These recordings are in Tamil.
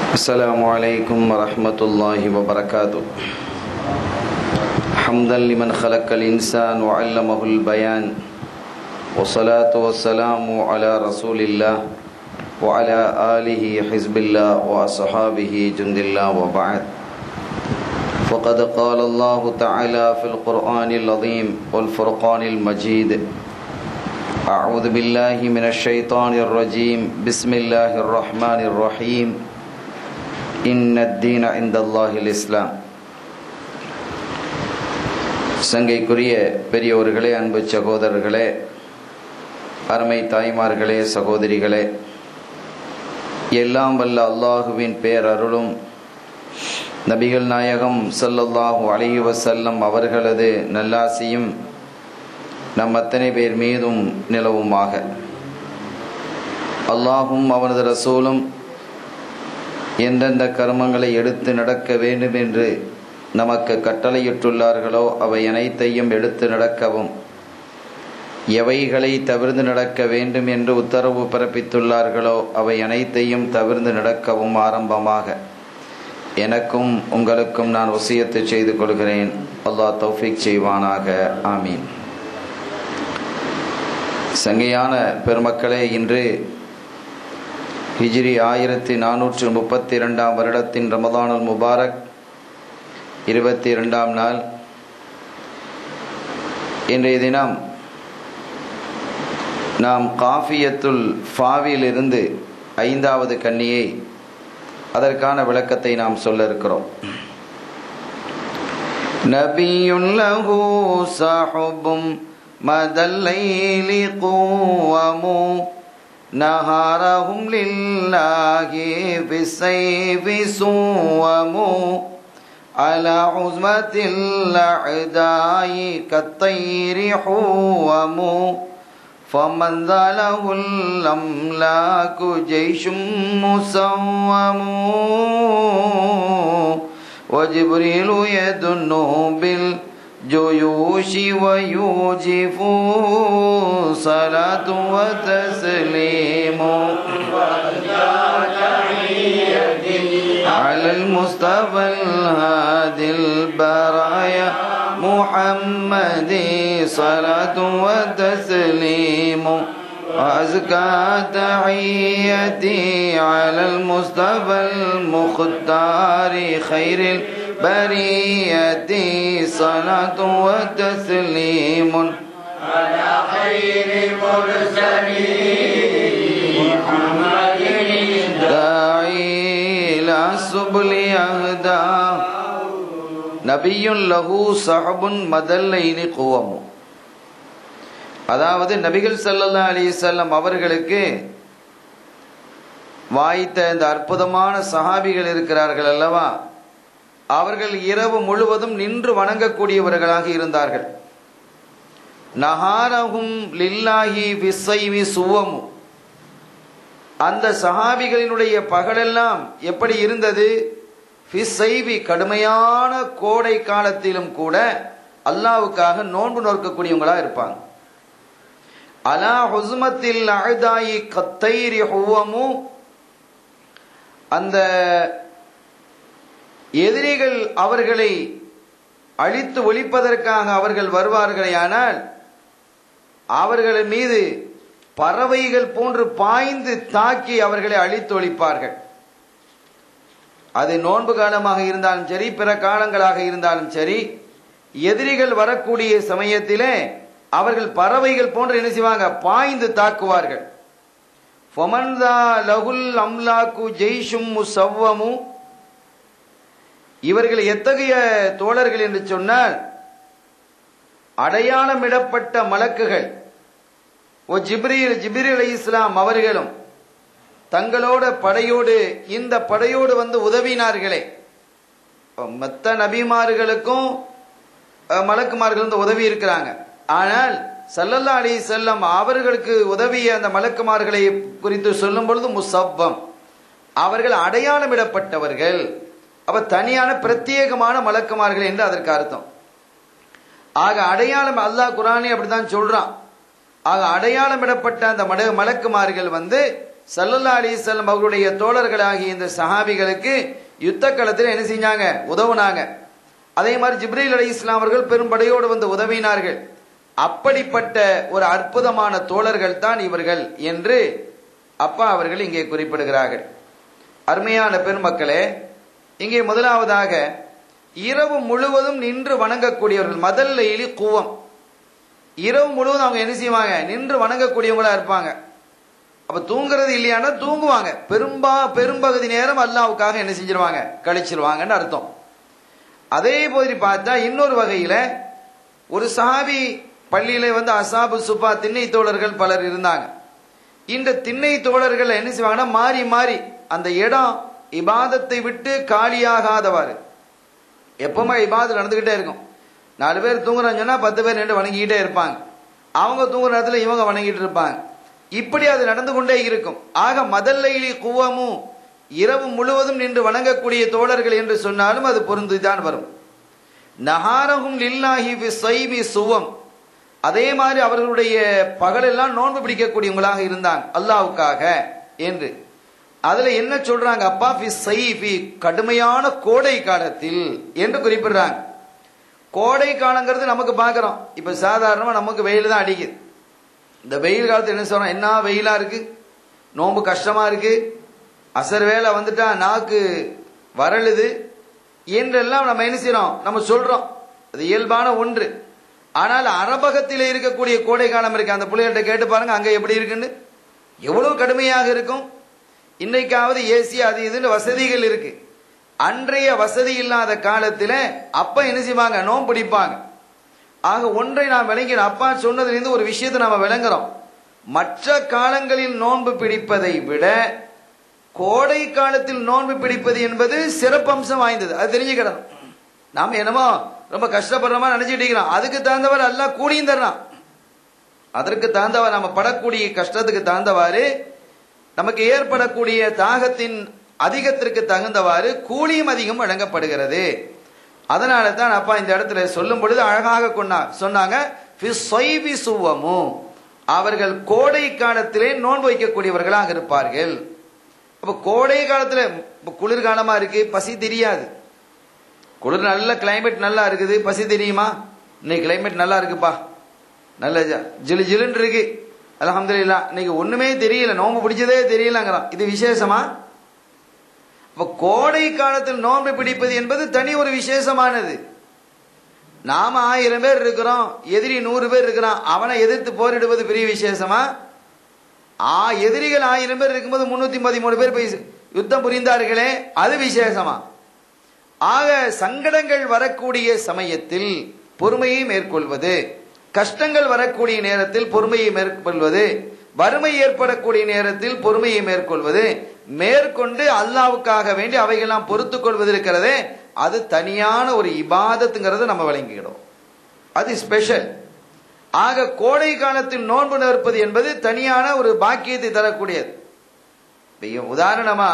السلام عليكم ورحمة الله وبركاته حمدا لمن خلق الإنسان وعلمه البيان والصلاة والسلام على رسول الله وعلى آله حزب الله وأصحابه جند الله وبعد فقد قال الله تعالى في القرآن العظيم والفرقان المجيد أعوذ بالله من الشيطان الرجيم بسم الله الرحمن الرحيم إن الدين عند الله الإسلام சங்கைக்குரிய பெரியோர்களே அன்பு சகோதரர்களே அருமை தாய்மார்களே சகோதரிகளே எல்லாம் வல்ல அல்லாஹுவின் பேரருளும் நபிகள் நாயகம் ஸல்லல்லாஹு அலைஹி வஸல்லம் அவர்களது நல்லாசியும் நம் அத்தனை பேர் மீதும் நிலவுமாக அல்லாஹும் அவனது ரசூலும் எந்தெந்த கர்மங்களை எடுத்து நடக்க வேண்டும் என்று நமக்கு கட்டளையிட்டுள்ளார்களோ அவை அனைத்தையும் எடுத்து நடக்கவும் எவைகளை தவிர்ந்து நடக்க வேண்டும் என்று உத்தரவு பிறப்பித்துள்ளார்களோ அவை அனைத்தையும் தவிர்ந்து நடக்கவும் ஆரம்பமாக எனக்கும் உங்களுக்கும் நான் வசியத்து செய்து கொள்கிறேன் அல்லாஹ் தௌஃபிக் செய்வானாக ஆமீன் சங்கையான பெருமக்களே இன்று ஹிஜ்ரி ஆயிரத்தி நானூற்று முப்பத்தி இரண்டாம் வருடத்தின் ரமதானுல் முபாரக் இருபத்தி இரண்டாம் நாள் இன்றைய தினம் நாம் காஃபியத்துல் ஃபாவிலிருந்து ஐந்தாவது கன்னியை அதற்கான விளக்கத்தை நாம் சொல்ல இருக்கிறோம் நபியுல்லஹு சாஹுபும் மதல்லைலி கூவமு نهارهم لله في السيف سوموا على عزمة الأعداء كالطير حوموا فمن ذا له الأملاك جيش مسوم وجبريل يدنه بال جيوش ويوجف صلاة وتسليم على المصطفى الهادي البرايا محمد صلاة وتسليم وأزكى تحيتي على المصطفى المختار خير البرية صلاة وتسليم على خير المرسلين محمد داعي إلى سبل أهدى நபியுன் லஹு சஹபுன் மதல்லைனி குவமு அதாவது நபிகள் சல்லல்லா அலிசல்லம் அவர்களுக்கு வாய்த்த இந்த அற்புதமான சஹாபிகள் இருக்கிறார்கள் அல்லவா அவர்கள் இரவு முழுவதும் நின்று வணங்கக்கூடியவர்களாக இருந்தார்கள் நஹாரஹும் லில்லாஹி விசைவி சுவமு அந்த சஹாபிகளினுடைய பகலெல்லாம் எப்படி இருந்தது ஃபிசைவி கடுமையான கோடை காலத்திலும் கூட அல்லாவுக்காக நோன்பு நோக்கக்கூடியவங்களா இருப்பாங்க அலா ஹுஸ்மத்தில் அழுதாயி கத்தைரி ஹுவமு அந்த எதிரிகள் அவர்களை அழித்து ஒழிப்பதற்காக அவர்கள் வருவார்களே ஆனால் அவர்கள் மீது பறவைகள் போன்று பாய்ந்து தாக்கி அவர்களை அழித்து ஒழிப்பார்கள் அது நோன்பு காலமாக இருந்தாலும் சரி பிற காலங்களாக இருந்தாலும் சரி எதிரிகள் வரக்கூடிய சமயத்திலே அவர்கள் பறவைகள் போன்று என்ன செய்வாங்க பாய்ந்து தாக்குவார்கள் ஃபொமன்தா லகுல் அம்லாக்கு ஜெய்ஷும் முசவ்வமு இவர்கள் எத்தகைய தோழர்கள் என்று சொன்னால் அடையாளமிடப்பட்ட மலக்குகள் ஓ ஜிப்ரீல் ஜிப்ரீல் அலி இஸ்லாம் அவர்களும் தங்களோட படையோடு இந்த படையோடு வந்து உதவினார்களே மற்ற நபிமார்களுக்கும் மலக்குமார்கள் வந்து உதவி இருக்கிறாங்க ஆனால் சல்லல்லா அலி செல்லம் அவர்களுக்கு உதவிய அந்த மலக்குமார்களை குறித்து சொல்லும் பொழுது முசவ்வம் அவர்கள் அடையாளமிடப்பட்டவர்கள் அவ தனியான பிரத்யேகமான மலக்குமார்கள் என்று அதற்கு அர்த்தம் ஆக அடையாளம் அல்லாஹ் குரானே அப்படித்தான் சொல்றான் ஆக அடையாளமிடப்பட்ட அந்த மட மலக்குமார்கள் வந்து சல்லல்லா அலிசல்லம் அவர்களுடைய தோழர்களாகிய இந்த சஹாபிகளுக்கு யுத்த களத்தில் என்ன செஞ்சாங்க உதவுனாங்க அதே மாதிரி ஜிப்ரீல் அலி இஸ்லாம் அவர்கள் பெரும்படையோடு வந்து உதவினார்கள் அப்படிப்பட்ட ஒரு அற்புதமான தோழர்கள் தான் இவர்கள் என்று அப்பா அவர்கள் இங்கே குறிப்பிடுகிறார்கள் அருமையான பெருமக்களே இங்கே முதலாவதாக இரவு முழுவதும் நின்று வணங்கக்கூடியவர்கள் முதல்ல இலி கூவம் இரவு முழுவதும் அவங்க என்ன செய்வாங்க நின்று வணங்கக்கூடியவங்களா இருப்பாங்க அப்ப தூங்குறது இல்லையானா தூங்குவாங்க பெரும்பா பெரும்பகுதி நேரம் அல்லாவுக்காக என்ன செஞ்சிருவாங்க கழிச்சிருவாங்கன்னு அர்த்தம் அதே போது பார்த்தா இன்னொரு வகையில ஒரு சஹாபி பள்ளியில வந்து அசாபு சுபா திண்ணை தோழர்கள் பலர் இருந்தாங்க இந்த திண்ணை தோழர்கள் என்ன செய்வாங்கன்னா மாறி மாறி அந்த இடம் இபாதத்தை விட்டு காலியாகாதவாறு எப்பவுமே இபாதம் நடந்துகிட்டே இருக்கும் நாலு பேர் தூங்குறான்னு சொன்னா பத்து பேர் நின்று வணங்கிக்கிட்டே இருப்பாங்க அவங்க தூங்குற நேரத்தில் இவங்க வணங்கிட்டு இருப்பாங்க இப்படி அது நடந்து கொண்டே இருக்கும் ஆக மதல்லைலி குவமும் இரவு முழுவதும் நின்று வணங்கக்கூடிய தோழர்கள் என்று சொன்னாலும் அது பொருந்துதான் வரும் நஹாரகும் லில்லாஹி வி சைபி சுவம் அதே மாதிரி அவர்களுடைய பகலெல்லாம் நோன்பு பிடிக்கக்கூடியவங்களாக இருந்தாங்க அல்லாவுக்காக என்று அதுல என்ன சொல்றாங்க அப்பா ஃபி சைபி கடுமையான கோடை காலத்தில் என்று குறிப்பிடுறாங்க கோடை காலங்கிறது நமக்கு பார்க்குறோம் இப்போ சாதாரணமாக நமக்கு வெயில் தான் அடிக்குது இந்த வெயில் காலத்தில் என்ன சொல்றோம் என்ன வெயிலா இருக்கு நோம்பு கஷ்டமா இருக்கு அசர் வேலை வந்துட்டா நாக்கு வரலுது என்றெல்லாம் நம்ம என்ன செய்யறோம் நம்ம சொல்றோம் அது இயல்பான ஒன்று ஆனால் அரபகத்தில் இருக்கக்கூடிய கோடை காலம் இருக்கு அந்த பிள்ளைகிட்ட கேட்டு பாருங்க அங்க எப்படி இருக்குன்னு எவ்வளவு கடுமையாக இருக்கும் இன்னைக்காவது ஏசி அது இதுன்னு வசதிகள் இருக்கு அன்றைய வசதி இல்லாத காலத்தில் அப்ப என்ன செய்வாங்க நோம்பு பிடிப்பாங்க ஆக ஒன்றை நாம் விளங்கிறோம் அப்பா சொன்னதிலிருந்து ஒரு விஷயத்தை நாம் விளங்குறோம் மற்ற காலங்களில் நோன்பு பிடிப்பதை விட கோடை காலத்தில் நோன்பு பிடிப்பது என்பது சிறப்பம்சம் வாய்ந்தது அது தெரிஞ்சுக்கிறோம் நாம் என்னமோ ரொம்ப கஷ்டப்படுறோமா நினைச்சிட்டு இருக்கிறோம் அதுக்கு தகுந்தவர் அல்ல கூலியும் தர்றான் அதற்கு தகுந்தவர் நம்ம படக்கூடிய கஷ்டத்துக்கு தகுந்தவாறு நமக்கு ஏற்படக்கூடிய தாகத்தின் அதிகத்திற்கு தகுந்தவாறு கூலியும் அதிகம் வழங்கப்படுகிறது அதனால தான் அப்பா இந்த இடத்துல சொல்லும் பொழுது அழகாக கொண்டார் சொன்னாங்க அவர்கள் கோடை காலத்திலே நோன்பு வைக்கக்கூடியவர்களாக இருப்பார்கள் அப்ப கோடை காலத்துல இப்ப குளிர்காலமா இருக்கு பசி தெரியாது குளிர் நல்ல கிளைமேட் நல்லா இருக்குது பசி தெரியுமா இன்னைக்கு கிளைமேட் நல்லா இருக்குப்பா நல்ல ஜிலு ஜிலுன்னு இருக்கு அலமதுல்லா இன்னைக்கு ஒண்ணுமே தெரியல நோம்பு பிடிச்சதே தெரியலங்கிறான் இது விசேஷமா அப்ப கோடை காலத்தில் நோன்பு பிடிப்பது என்பது தனி ஒரு விசேஷமானது நாம ஆயிரம் பேர் இருக்கிறோம் எதிரி நூறு பேர் இருக்கிறான் அவனை எதிர்த்து போரிடுவது பெரிய விசேஷமா ஆ எதிரிகள் ஆயிரம் பேர் இருக்கும்போது முன்னூத்தி பதிமூணு பேர் போய் யுத்தம் புரிந்தார்களே அது விசேஷமா ஆக சங்கடங்கள் வரக்கூடிய சமயத்தில் பொறுமையை மேற்கொள்வது கஷ்டங்கள் வரக்கூடிய நேரத்தில் பொறுமையை மேற்கொள்வது வறுமை ஏற்படக்கூடிய நேரத்தில் பொறுமையை மேற்கொள்வது மேற்கொண்டு அல்லாவுக்காக வேண்டி அவைகள்லாம் பொறுத்து கொள்வது இருக்கிறதே அது தனியான ஒரு இபாதத்துங்கிறத நம்ம விளங்கிக்கிடும் அது ஸ்பெஷல் ஆக கோடை காலத்தில் நோன்பு நிற்பது என்பது தனியான ஒரு பாக்கியத்தை தரக்கூடியது உதாரணமா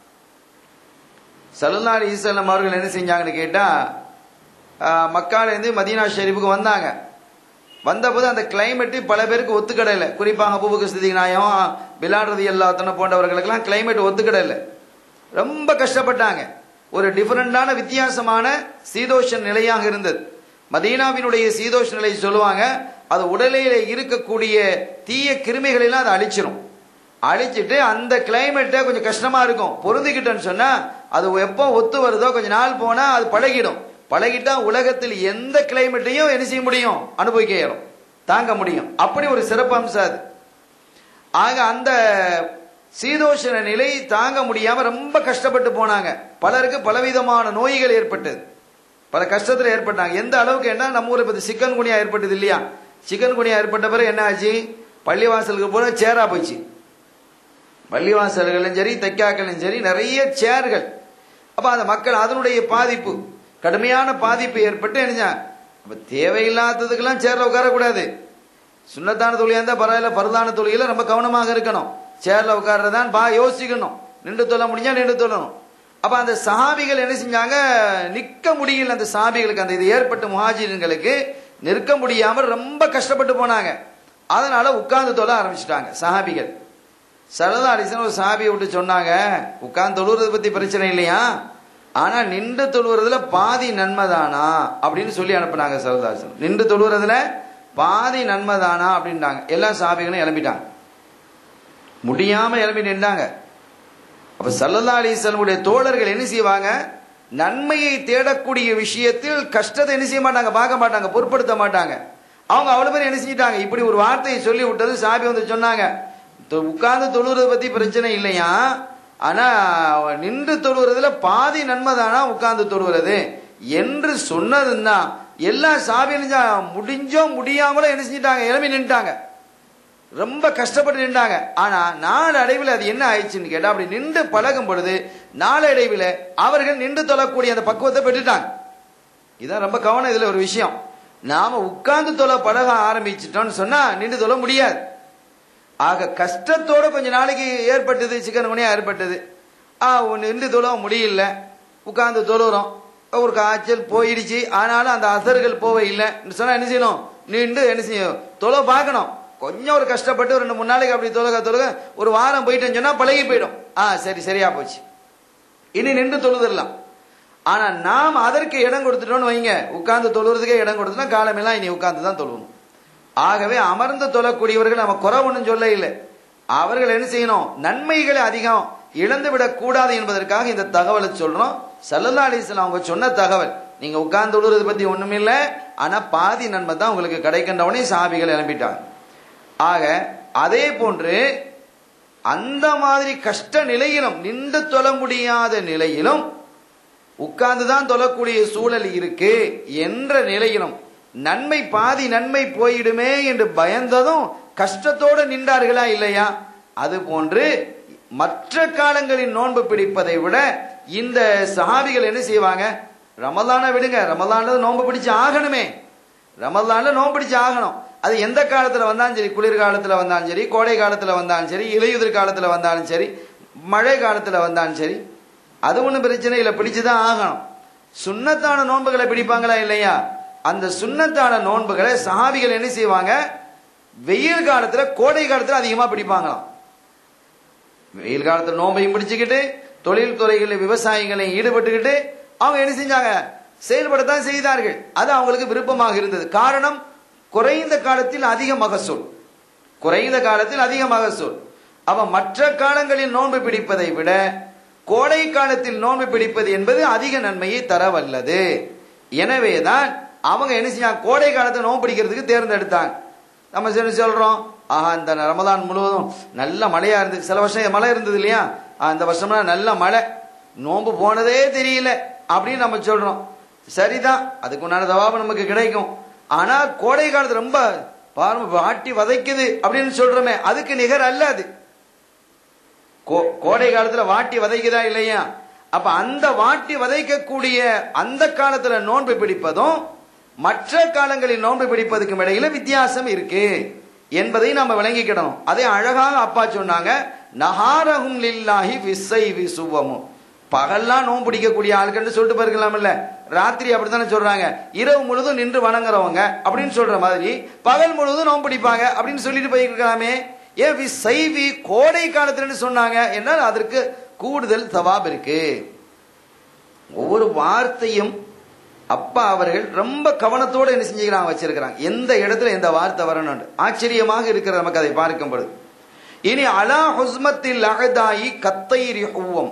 சலுல்லாரி ஈசல்லம் அவர்கள் என்ன செஞ்சாங்கன்னு கேட்டா மக்காலேருந்து மதீனா ஷெரீஃபுக்கு வந்தாங்க வந்தபோது அந்த கிளைமேட்டு பல பேருக்கு ஒத்துக்கடலை குறிப்பாக அபுபுக்கு ஸ்திதி நாயம் பிலாடுறது எல்லாத்தன போன்றவர்களுக்கெல்லாம் கிளைமேட் ஒத்துக்கடலை ரொம்ப கஷ்டப்பட்டாங்க ஒரு டிஃபரெண்டான வித்தியாசமான சீதோஷ நிலையாக இருந்தது மதீனாவினுடைய சீதோஷ நிலை சொல்லுவாங்க அது உடலில் இருக்கக்கூடிய தீய கிருமிகள் எல்லாம் அதை அழிச்சிரும் அழிச்சிட்டு அந்த கிளைமேட்டை கொஞ்சம் கஷ்டமா இருக்கும் பொருந்திக்கிட்டோன்னு சொன்னா அது எப்போ ஒத்து வருதோ கொஞ்ச நாள் போனா அது பழகிடும் பழகிட்டா உலகத்தில் எந்த கிளைமேட்டையும் என்ன செய்ய முடியும் அனுபவிக்க இயலும் தாங்க முடியும் அப்படி ஒரு சிறப்பு அம்சம் அது ஆக அந்த சீதோஷண நிலை தாங்க முடியாம ரொம்ப கஷ்டப்பட்டு போனாங்க பலருக்கு பலவிதமான நோய்கள் ஏற்பட்டது பல கஷ்டத்துல ஏற்பட்டாங்க எந்த அளவுக்கு என்ன நம்ம ஊரை பத்தி சிக்கன் குனியா ஏற்பட்டது இல்லையா சிக்கன் குனியா ஏற்பட்ட பிறகு என்ன ஆச்சு பள்ளிவாசலுக்கு போல சேரா போச்சு பள்ளிவாசல்களும் சரி தைக்காக்களும் சரி நிறைய சேர்கள் அப்ப அந்த மக்கள் அதனுடைய பாதிப்பு கடுமையான பாதிப்பு ஏற்பட்டு என்ன அப்ப தேவையில்லாததுக்கெல்லாம் சேர்ல உட்காரக்கூடாது சுண்ணத்தான தொழிலா இருந்தா பரவாயில்ல பரதான தொழில ரொம்ப கவனமாக இருக்கணும் சேர்ல உட்கார்றதான் பா யோசிக்கணும் நின்று தொல்ல முடிஞ்சா நின்று தொல்லணும் அப்ப அந்த சஹாபிகள் என்ன செஞ்சாங்க நிக்க முடியல அந்த சஹாபிகளுக்கு அந்த இது ஏற்பட்ட முஹாஜிர்களுக்கு நிற்க முடியாம ரொம்ப கஷ்டப்பட்டு போனாங்க அதனால உட்கார்ந்து தொல்ல ஆரம்பிச்சிட்டாங்க சஹாபிகள் சரதா அலிசன் ஒரு சாபியை விட்டு சொன்னாங்க உட்கார்ந்து தொழுவுறதை பத்தி பிரச்சனை இல்லையா ஆனா நின்று தொழுவுறதுல பாதி நன்மைதானா அப்படின்னு சொல்லி அனுப்புனாங்க சரதாசன் நின்று தொழுவுறதுல பாதி நன்மைதானா அப்படின்ட்டாங்க எல்லா சாபிகளும் எழும்பிட்டாங்க முடியாம எழுப்பி நின்றாங்க அப்ப சல்லல்லா அலிஸ்லமுடைய தோழர்கள் என்ன செய்வாங்க நன்மையை தேடக்கூடிய விஷயத்தில் கஷ்டத்தை என்ன செய்ய மாட்டாங்க பார்க்க மாட்டாங்க பொருட்படுத்த மாட்டாங்க அவங்க அவ்வளவு பேர் என்ன செஞ்சிட்டாங்க இப்படி ஒரு வார்த்தையை சொல்லி விட்டது சாபி வந்து சொன்னாங்க தொ- உட்கார்ந்து தொழுறதை பத்தி பிரச்சனை இல்லையா ஆனா நின்று தொழுறதுல பாதி நன்மை தானா உட்கார்ந்து தொழுகிறது என்று சொன்னதுன்னா எல்லா சாபியும் முடிஞ்சோ முடியாமலோ என்ன செஞ்சிட்டாங்க எழுப்பி நின்ட்டாங்க ரொம்ப கஷ்டப்பட்டு நின்றாங்க ஆனா நாலு அடைவில் அது என்ன ஆயிடுச்சுன்னு கேட்டா அப்படி நின்று பழகும் பொழுது நாலு அடைவில் அவர்கள் நின்று தொழக்கூடிய அந்த பக்குவத்தை பெற்றுட்டாங்க இதான் ரொம்ப கவனம் இதுல ஒரு விஷயம் நாம உட்கார்ந்து தொலை பழக ஆரம்பிச்சிட்டோம்னு சொன்னா நின்று தொழ முடியாது ஆக கஷ்டத்தோட கொஞ்ச நாளைக்கு ஏற்பட்டது சிக்கன் குனியா ஏற்பட்டது ஆ நின்று தொழ முடியல உட்கார்ந்து தொழுறோம் ஒரு காய்ச்சல் போயிடுச்சு ஆனாலும் அந்த அசர்கள் போவே இல்லை சொன்னா என்ன செய்யணும் நின்று என்ன செய்யும் தொலை பார்க்கணும் கொஞ்சம் ஒரு கஷ்டப்பட்டு ஒரு ரெண்டு மூணு நாளைக்கு அப்படி தொழுக தொழுக ஒரு வாரம் போயிட்டேன்னு சொன்னா பழகி போயிடும் ஆ சரி சரியா போச்சு இனி நின்று தொழுதுடலாம் ஆனா நாம் அதற்கு இடம் கொடுத்துட்டோம்னு வைங்க உட்கார்ந்து தொழுறதுக்கே இடம் கொடுத்தோம்னா காலமெல்லாம் இனி உட்கார்ந்து தான் தொழுவணும் ஆகவே அமர்ந்து தொழக்கூடியவர்கள் நம்ம குறை ஒன்றும் சொல்ல இல்லை அவர்கள் என்ன செய்யணும் நன்மைகளை அதிகம் இழந்து விடக் கூடாது என்பதற்காக இந்த தகவலை சொல்றோம் சல்லல்லா அலிஸ்லாம் அவங்க சொன்ன தகவல் நீங்க உட்கார்ந்து தொழுறது பத்தி ஒண்ணும் இல்லை ஆனா பாதி நன்மை தான் உங்களுக்கு கிடைக்கின்றவனே சாபிகள் எழுப்பிட்டாங்க ஆக அதே போன்று அந்த மாதிரி கஷ்ட நிலையிலும் நின்று தொழ முடியாத நிலையிலும் உட்கார்ந்து தான் தொழக்கூடிய சூழல் இருக்கு என்ற நிலையிலும் நன்மை பாதி நன்மை போயிடுமே என்று பயந்ததும் கஷ்டத்தோடு நின்றார்களா இல்லையா அது போன்று மற்ற காலங்களில் நோன்பு பிடிப்பதை விட இந்த சஹாபிகள் என்ன செய்வாங்க ரமலானை விடுங்க ரமலான்ல நோன்பு பிடிச்சு ஆகணுமே ரமலான்ல நோன்பு பிடிச்சு ஆகணும் அது எந்த காலத்துல வந்தாலும் சரி குளிர் காலத்துல வந்தாலும் சரி கோடை காலத்துல வந்தாலும் சரி இலையுதிர் காலத்துல வந்தாலும் சரி மழை காலத்துல வந்தாலும் சரி அது ஒன்றும் பிரச்சனை இல்லை பிடிச்சுதான் ஆகணும் சுண்ணத்தான நோன்புகளை பிடிப்பாங்களா இல்லையா அந்த சுண்ணத்தான நோன்புகளை சஹாபிகள் என்ன செய்வாங்க வெயில் காலத்துல கோடை காலத்துல அதிகமா பிடிப்பாங்களாம் வெயில் காலத்துல நோன்பையும் பிடிச்சுக்கிட்டு தொழில் துறைகளில் விவசாயிகளை ஈடுபட்டுக்கிட்டு அவங்க என்ன செஞ்சாங்க செயல்படத்தான் செய்தார்கள் அது அவங்களுக்கு விருப்பமாக இருந்தது காரணம் குறைந்த காலத்தில் அதிக மகசூல் குறைந்த காலத்தில் அதிக மகசூல் அவ மற்ற காலங்களில் நோன்பு பிடிப்பதை விட கோடை காலத்தில் நோன்பு பிடிப்பது என்பது அதிக நன்மையை தர வல்லது எனவேதான் அவங்க என்ன செஞ்சாங்க கோடை காலத்தை நோன்பு பிடிக்கிறதுக்கு தேர்ந்தெடுத்தாங்க நம்ம சரி சொல்றோம் ஆஹா இந்த ரமதான் முழுவதும் நல்ல மழையா இருந்தது சில வருஷம் மழை இருந்தது இல்லையா ஆஹ் இந்த வருஷம்லாம் நல்ல மழை நோன்பு போனதே தெரியல அப்படின்னு நம்ம சொல்றோம் சரிதான் அதுக்கு உண்டான தவாபம் நமக்கு கிடைக்கும் ஆனா கோடை காலத்து ரொம்ப பாருங்க வாட்டி வதைக்குது அப்படின்னு சொல்றோமே அதுக்கு நிகர் அல்ல அது கோ- கோடை காலத்துல வாட்டி வதைக்குதா இல்லையா அப்ப அந்த வாட்டி வதைக்கக்கூடிய அந்த காலத்துல நோன்பு பிடிப்பதும் மற்ற காலங்களில் நோன்பு பிடிப்பதுக்கும் இடையில வித்தியாசம் இருக்கு என்பதை நாம விளங்கிக்கிடணும் அதை அழகாக அப்பா சொன்னாங்க நஹாரஹும் லில்லாஹி விசை விசுவமும் பகல்லாம் நோன்பு பிடிக்கக்கூடிய ஆட்கள்னு சொல்லிட்டு போயிருக்கலாம்ல ராத்திரி அப்படித்தானே சொல்றாங்க இரவு முழுதும் நின்று வணங்குறவங்க அப்படின்னு சொல்ற மாதிரி பகல் முழுவதும் நோன்பு பிடிப்பாங்க அப்படின்னு சொல்லிட்டு போயிருக்கலாமே ஏன் வி சைவி கோடை காலத்துலன்னு சொன்னாங்க என்றால் அதற்கு கூடுதல் தவாப் இருக்கு ஒவ்வொரு வார்த்தையும் அப்பா அவர்கள் ரொம்ப கவனத்தோடு என்ன செஞ்சுக்கிறாங்க வச்சிருக்கிறாங்க எந்த இடத்துல எந்த வார்த்தை வரணும் ஆச்சரியமாக இருக்கிற நமக்கு அதை பார்க்கும் பொழுது இனி அலா ஹுஸ்மத்தில் அகதாயி கத்தைரி ஹுவம்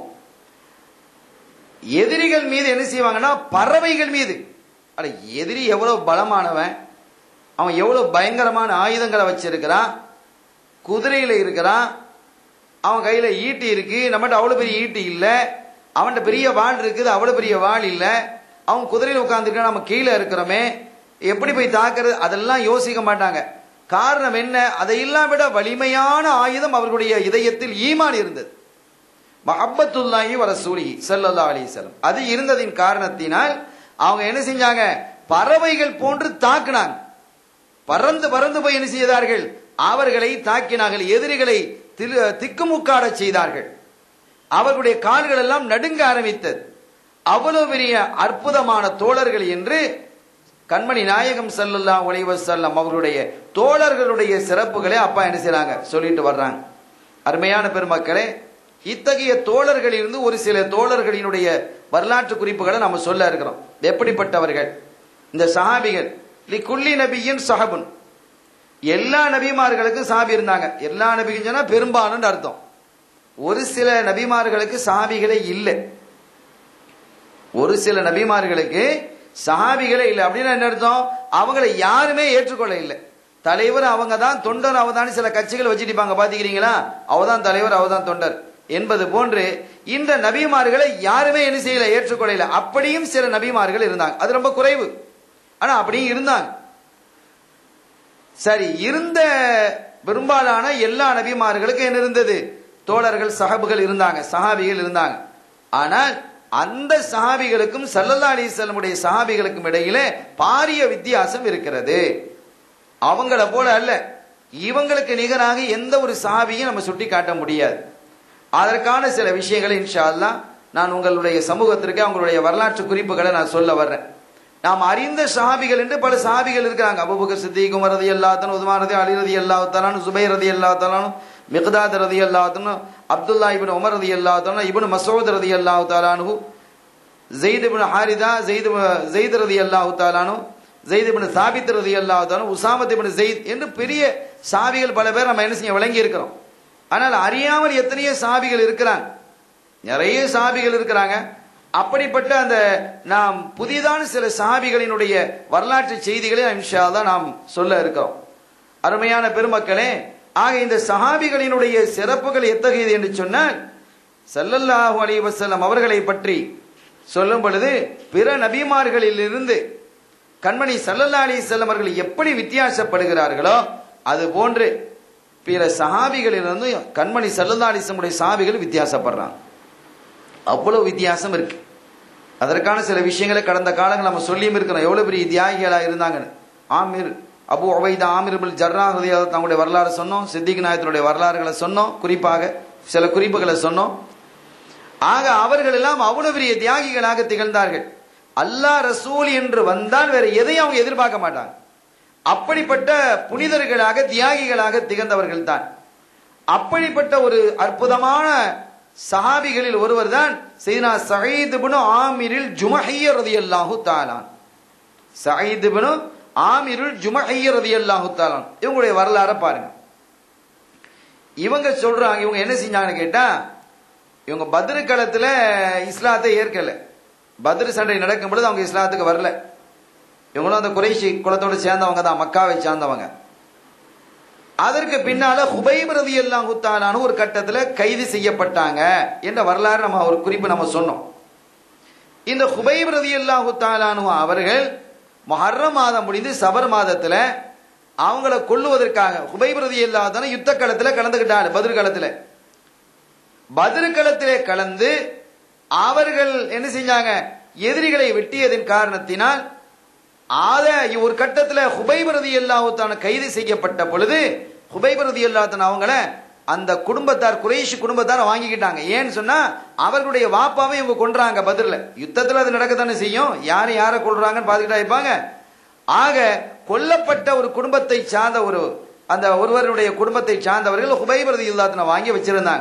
எதிரிகள் மீது என்ன செய்வாங்கன்னா பறவைகள் மீது அட எதிரி எவ்வளவு பலமானவன் அவன் எவ்வளவு பயங்கரமான ஆயுதங்களை வச்சிருக்கிறான் குதிரையில இருக்கிறான் அவன் கையில ஈட்டி இருக்கு நம்மகிட்ட அவ்வளவு பெரிய ஈட்டி இல்ல அவன்கிட்ட பெரிய வாள் இருக்குது அவ்வளவு பெரிய வாள் இல்ல அவன் குதிரையில உட்கார்ந்துருக்கான் நம்ம கீழே இருக்கிறோமே எப்படி போய் தாக்குறது அதெல்லாம் யோசிக்க மாட்டாங்க காரணம் என்ன அதையெல்லாம் விட வலிமையான ஆயுதம் அவர்களுடைய இதயத்தில் ஈமான் இருந்தது மஹப்பத்துல்லாஹி வ ரசூலிஹி ஸல்லல்லாஹு அலைஹி வஸல்லம் அது இருந்ததின் காரணத்தினால் அவங்க என்ன செஞ்சாங்க பறவைகள் போன்று தாக்குனாங்க பறந்து பறந்து போய் என்ன செய்தார்கள் அவர்களை தாக்கினார்கள் எதிரிகளை திரு- திக்குமுக்காடச் செய்தார்கள் அவர்களுடைய கால்கள் எல்லாம் நடுங்க ஆரம்பித்தது அவ்வளவு பெரிய அற்புதமான தோழர்கள் என்று கண்மணி நாயகம் ஸல்லல்லாஹு அலைஹி வஸல்லம் அவர்களுடைய தோழர்களுடைய சிறப்புகளை அப்பா என்ன செய்றாங்க சொல்லிட்டு வர்றாங்க அருமையான பெருமக்களே இத்தகைய தோழர்களில் இருந்து ஒரு சில தோழர்களினுடைய வரலாற்று குறிப்புகளை நம்ம சொல்ல இருக்கிறோம் எப்படிப்பட்டவர்கள் இந்த சஹாபிகள் லி குல்லி நபியின் சஹபுன் எல்லா நபிமார்களுக்கும் சாபி இருந்தாங்க எல்லா நபிக்கும் சொன்னா பெரும்பாலும் அர்த்தம் ஒரு சில நபிமார்களுக்கு சாபிகளே இல்லை ஒரு சில நபிமார்களுக்கு சஹாபிகளே இல்லை அப்படின்னா என்ன அர்த்தம் அவங்களை யாருமே ஏற்றுக்கொள்ள இல்லை தலைவர் அவங்க தான் தொண்டர் அவ தான் சில கட்சிகள் வச்சுட்டு பாத்துக்கிறீங்களா அவதான் தலைவர் அவதான் தொண்டர் என்பது போன்று இந்த நபிமார்களை யாருமே என்ன செய்யல ஏற்றுக்கொள்ளல அப்படியும் சில நபிமார்கள் இருந்தாங்க அது ரொம்ப குறைவு ஆனா அப்படியும் இருந்தாங்க சரி இருந்த பெரும்பாலான எல்லா நபிமார்களுக்கும் என்ன இருந்தது தோழர்கள் சஹாபுகள் இருந்தாங்க சஹாபிகள் இருந்தாங்க ஆனால் அந்த சஹாபிகளுக்கும் சல்லல்லா அலிசல்லமுடைய சஹாபிகளுக்கும் இடையிலே பாரிய வித்தியாசம் இருக்கிறது அவங்கள போல அல்ல இவங்களுக்கு நிகராக எந்த ஒரு சஹாபியும் நம்ம சுட்டி காட்ட முடியாது அதற்கான சில விஷயங்களை இன்ஷா அல்லாஹ் நான் உங்களுடைய சமூகத்திற்கு அவங்களுடைய வரலாற்று குறிப்புகளை நான் சொல்ல வர்றேன் நாம் அறிந்த சஹாபிகள் என்று பல சஹாபிகள் இருக்கிறாங்க அபுபக்கர் சித்திக் உமர் ரதி அல்லாத்தன் உதுமான் ரதி அலி ரதி அல்லா தலானு சுபை ரதி அல்லா தலானு மிக்தாத் ரதி அல்லாத்தனு அப்துல்லா இபின் உமர் ரதி அல்லாத்தனு இபின் மசூத் ரதி அல்லாஹு தாலானு ஜெயித் இபின் ஹாரிதா ஜெயித் ஜெயித் ரதி அல்லாஹு தாலானு ஜெயித் இபின் சாபித் ரதி அல்லாஹு தாலானு உசாமத் இபின் ஜெயித் என்று பெரிய சாபிகள் பல பேர் நம்ம என்ன செய்ய விளங்கி இருக்கிறோம் ஆனால் அறியாமல் எத்தனையோ சாபிகள் இருக்கிறாங்க நிறைய சாபிகள் இருக்கிறாங்க அப்படிப்பட்ட அந்த நாம் புதிதான சில சாபிகளினுடைய வரலாற்று செய்திகளை இன்ஷா தான் நாம் சொல்ல இருக்கிறோம் அருமையான பெருமக்களே ஆக இந்த சஹாபிகளினுடைய சிறப்புகள் எத்தகையது என்று சொன்னால் சல்லல்லாஹு அலைஹி வஸல்லம் அவர்களை பற்றி சொல்லும் பொழுது பிற நபிமார்களில் இருந்து கண்மணி சல்லல்லா அலி செல்லம் அவர்கள் எப்படி வித்தியாசப்படுகிறார்களோ அது போன்று பிற சஹாபிகளிலிருந்து கண்மணி சல்லல்லா அலிசமுடைய சாபிகள் வித்தியாசப்படுறாங்க அவ்வளவு வித்தியாசம் இருக்கு அதற்கான சில விஷயங்களை கடந்த காலங்கள் நம்ம சொல்லியும் இருக்கிறோம் எவ்வளவு பெரிய தியாகிகளா இருந்தாங்கன்னு ஆமீர் அபு ஒபைதா ஆமீர் பில் ஜர்ரா தங்களுடைய வரலாறு சொன்னோம் சித்திக் நாயத்தினுடைய வரலாறுகளை சொன்னோம் குறிப்பாக சில குறிப்புகளை சொன்னோம் ஆக அவர்கள் எல்லாம் அவ்வளவு பெரிய தியாகிகளாக திகழ்ந்தார்கள் அல்லாஹ் ரசூல் என்று வந்தால் வேற எதையும் அவங்க எதிர்பார்க்க மாட்டாங்க அப்படிப்பட்ட புனிதர்களாக தியாகிகளாக திகழ்ந்தவர்கள் தான் அப்படிப்பட்ட ஒரு அற்புதமான சஹாபிகளில் ஒருவர் தான் செய்னா சயீத் பின் ஆமிரில் ஜுமஹிய ரதியல்லாஹு தாலான் சயீத் பின் ஆமிருல் ஜுமஹிய ரதியல்லாஹு தாலான் இவங்களுடைய வரலாறை பாருங்க இவங்க சொல்றாங்க இவங்க என்ன செஞ்சாங்கன்னு கேட்டா இவங்க பத்ரு காலத்துல இஸ்லாத்தை ஏற்கல பத்ரு சண்டை நடக்கும் பொழுது அவங்க இஸ்லாத்துக்கு வரல இவங்களும் அந்த குறைஷி குலத்தோடு சேர்ந்தவங்க தான் மக்காவை சேர்ந்தவங்க அதற்கு பின்னால ஹுபைப் ரதி எல்லாம் குத்தாலான ஒரு கட்டத்துல கைது செய்யப்பட்டாங்க என்ற வரலாறு நம்ம ஒரு குறிப்பு நம்ம சொன்னோம் இந்த ஹுபைப் ரதி எல்லாம் குத்தாலானு அவர்கள் மொஹர்ரம் மாதம் முடிந்து சபர் மாதத்துல அவங்கள கொல்லுவதற்காக ஹுபைப் ரதி இல்லாதான யுத்த களத்துல கலந்துகிட்டாங்க பதிர் களத்துல பதிர் களத்திலே கலந்து அவர்கள் என்ன செஞ்சாங்க எதிரிகளை வெட்டியதன் காரணத்தினால் ஆத ஒரு கட்டத்துல ஹுபைபரதி அல்லாஹான கைது செய்யப்பட்ட பொழுது ஹுபைபரதி அல்லாத்தன் அவங்கள அந்த குடும்பத்தார் குறைஷி குடும்பத்தார் வாங்கிக்கிட்டாங்க ஏன்னு சொன்னா அவர்களுடைய வாப்பாவை இவங்க கொன்றாங்க பதிரில் யுத்தத்தில் அது நடக்கத்தானே செய்யும் யார் யாரை கொள்றாங்கன்னு பார்த்துக்கிட்டா இருப்பாங்க ஆக கொல்லப்பட்ட ஒரு குடும்பத்தை சார்ந்த ஒரு அந்த ஒருவருடைய குடும்பத்தை சார்ந்தவர்கள் ஹுபைபரதி இல்லாத்தனை வாங்கி வச்சிருந்தாங்க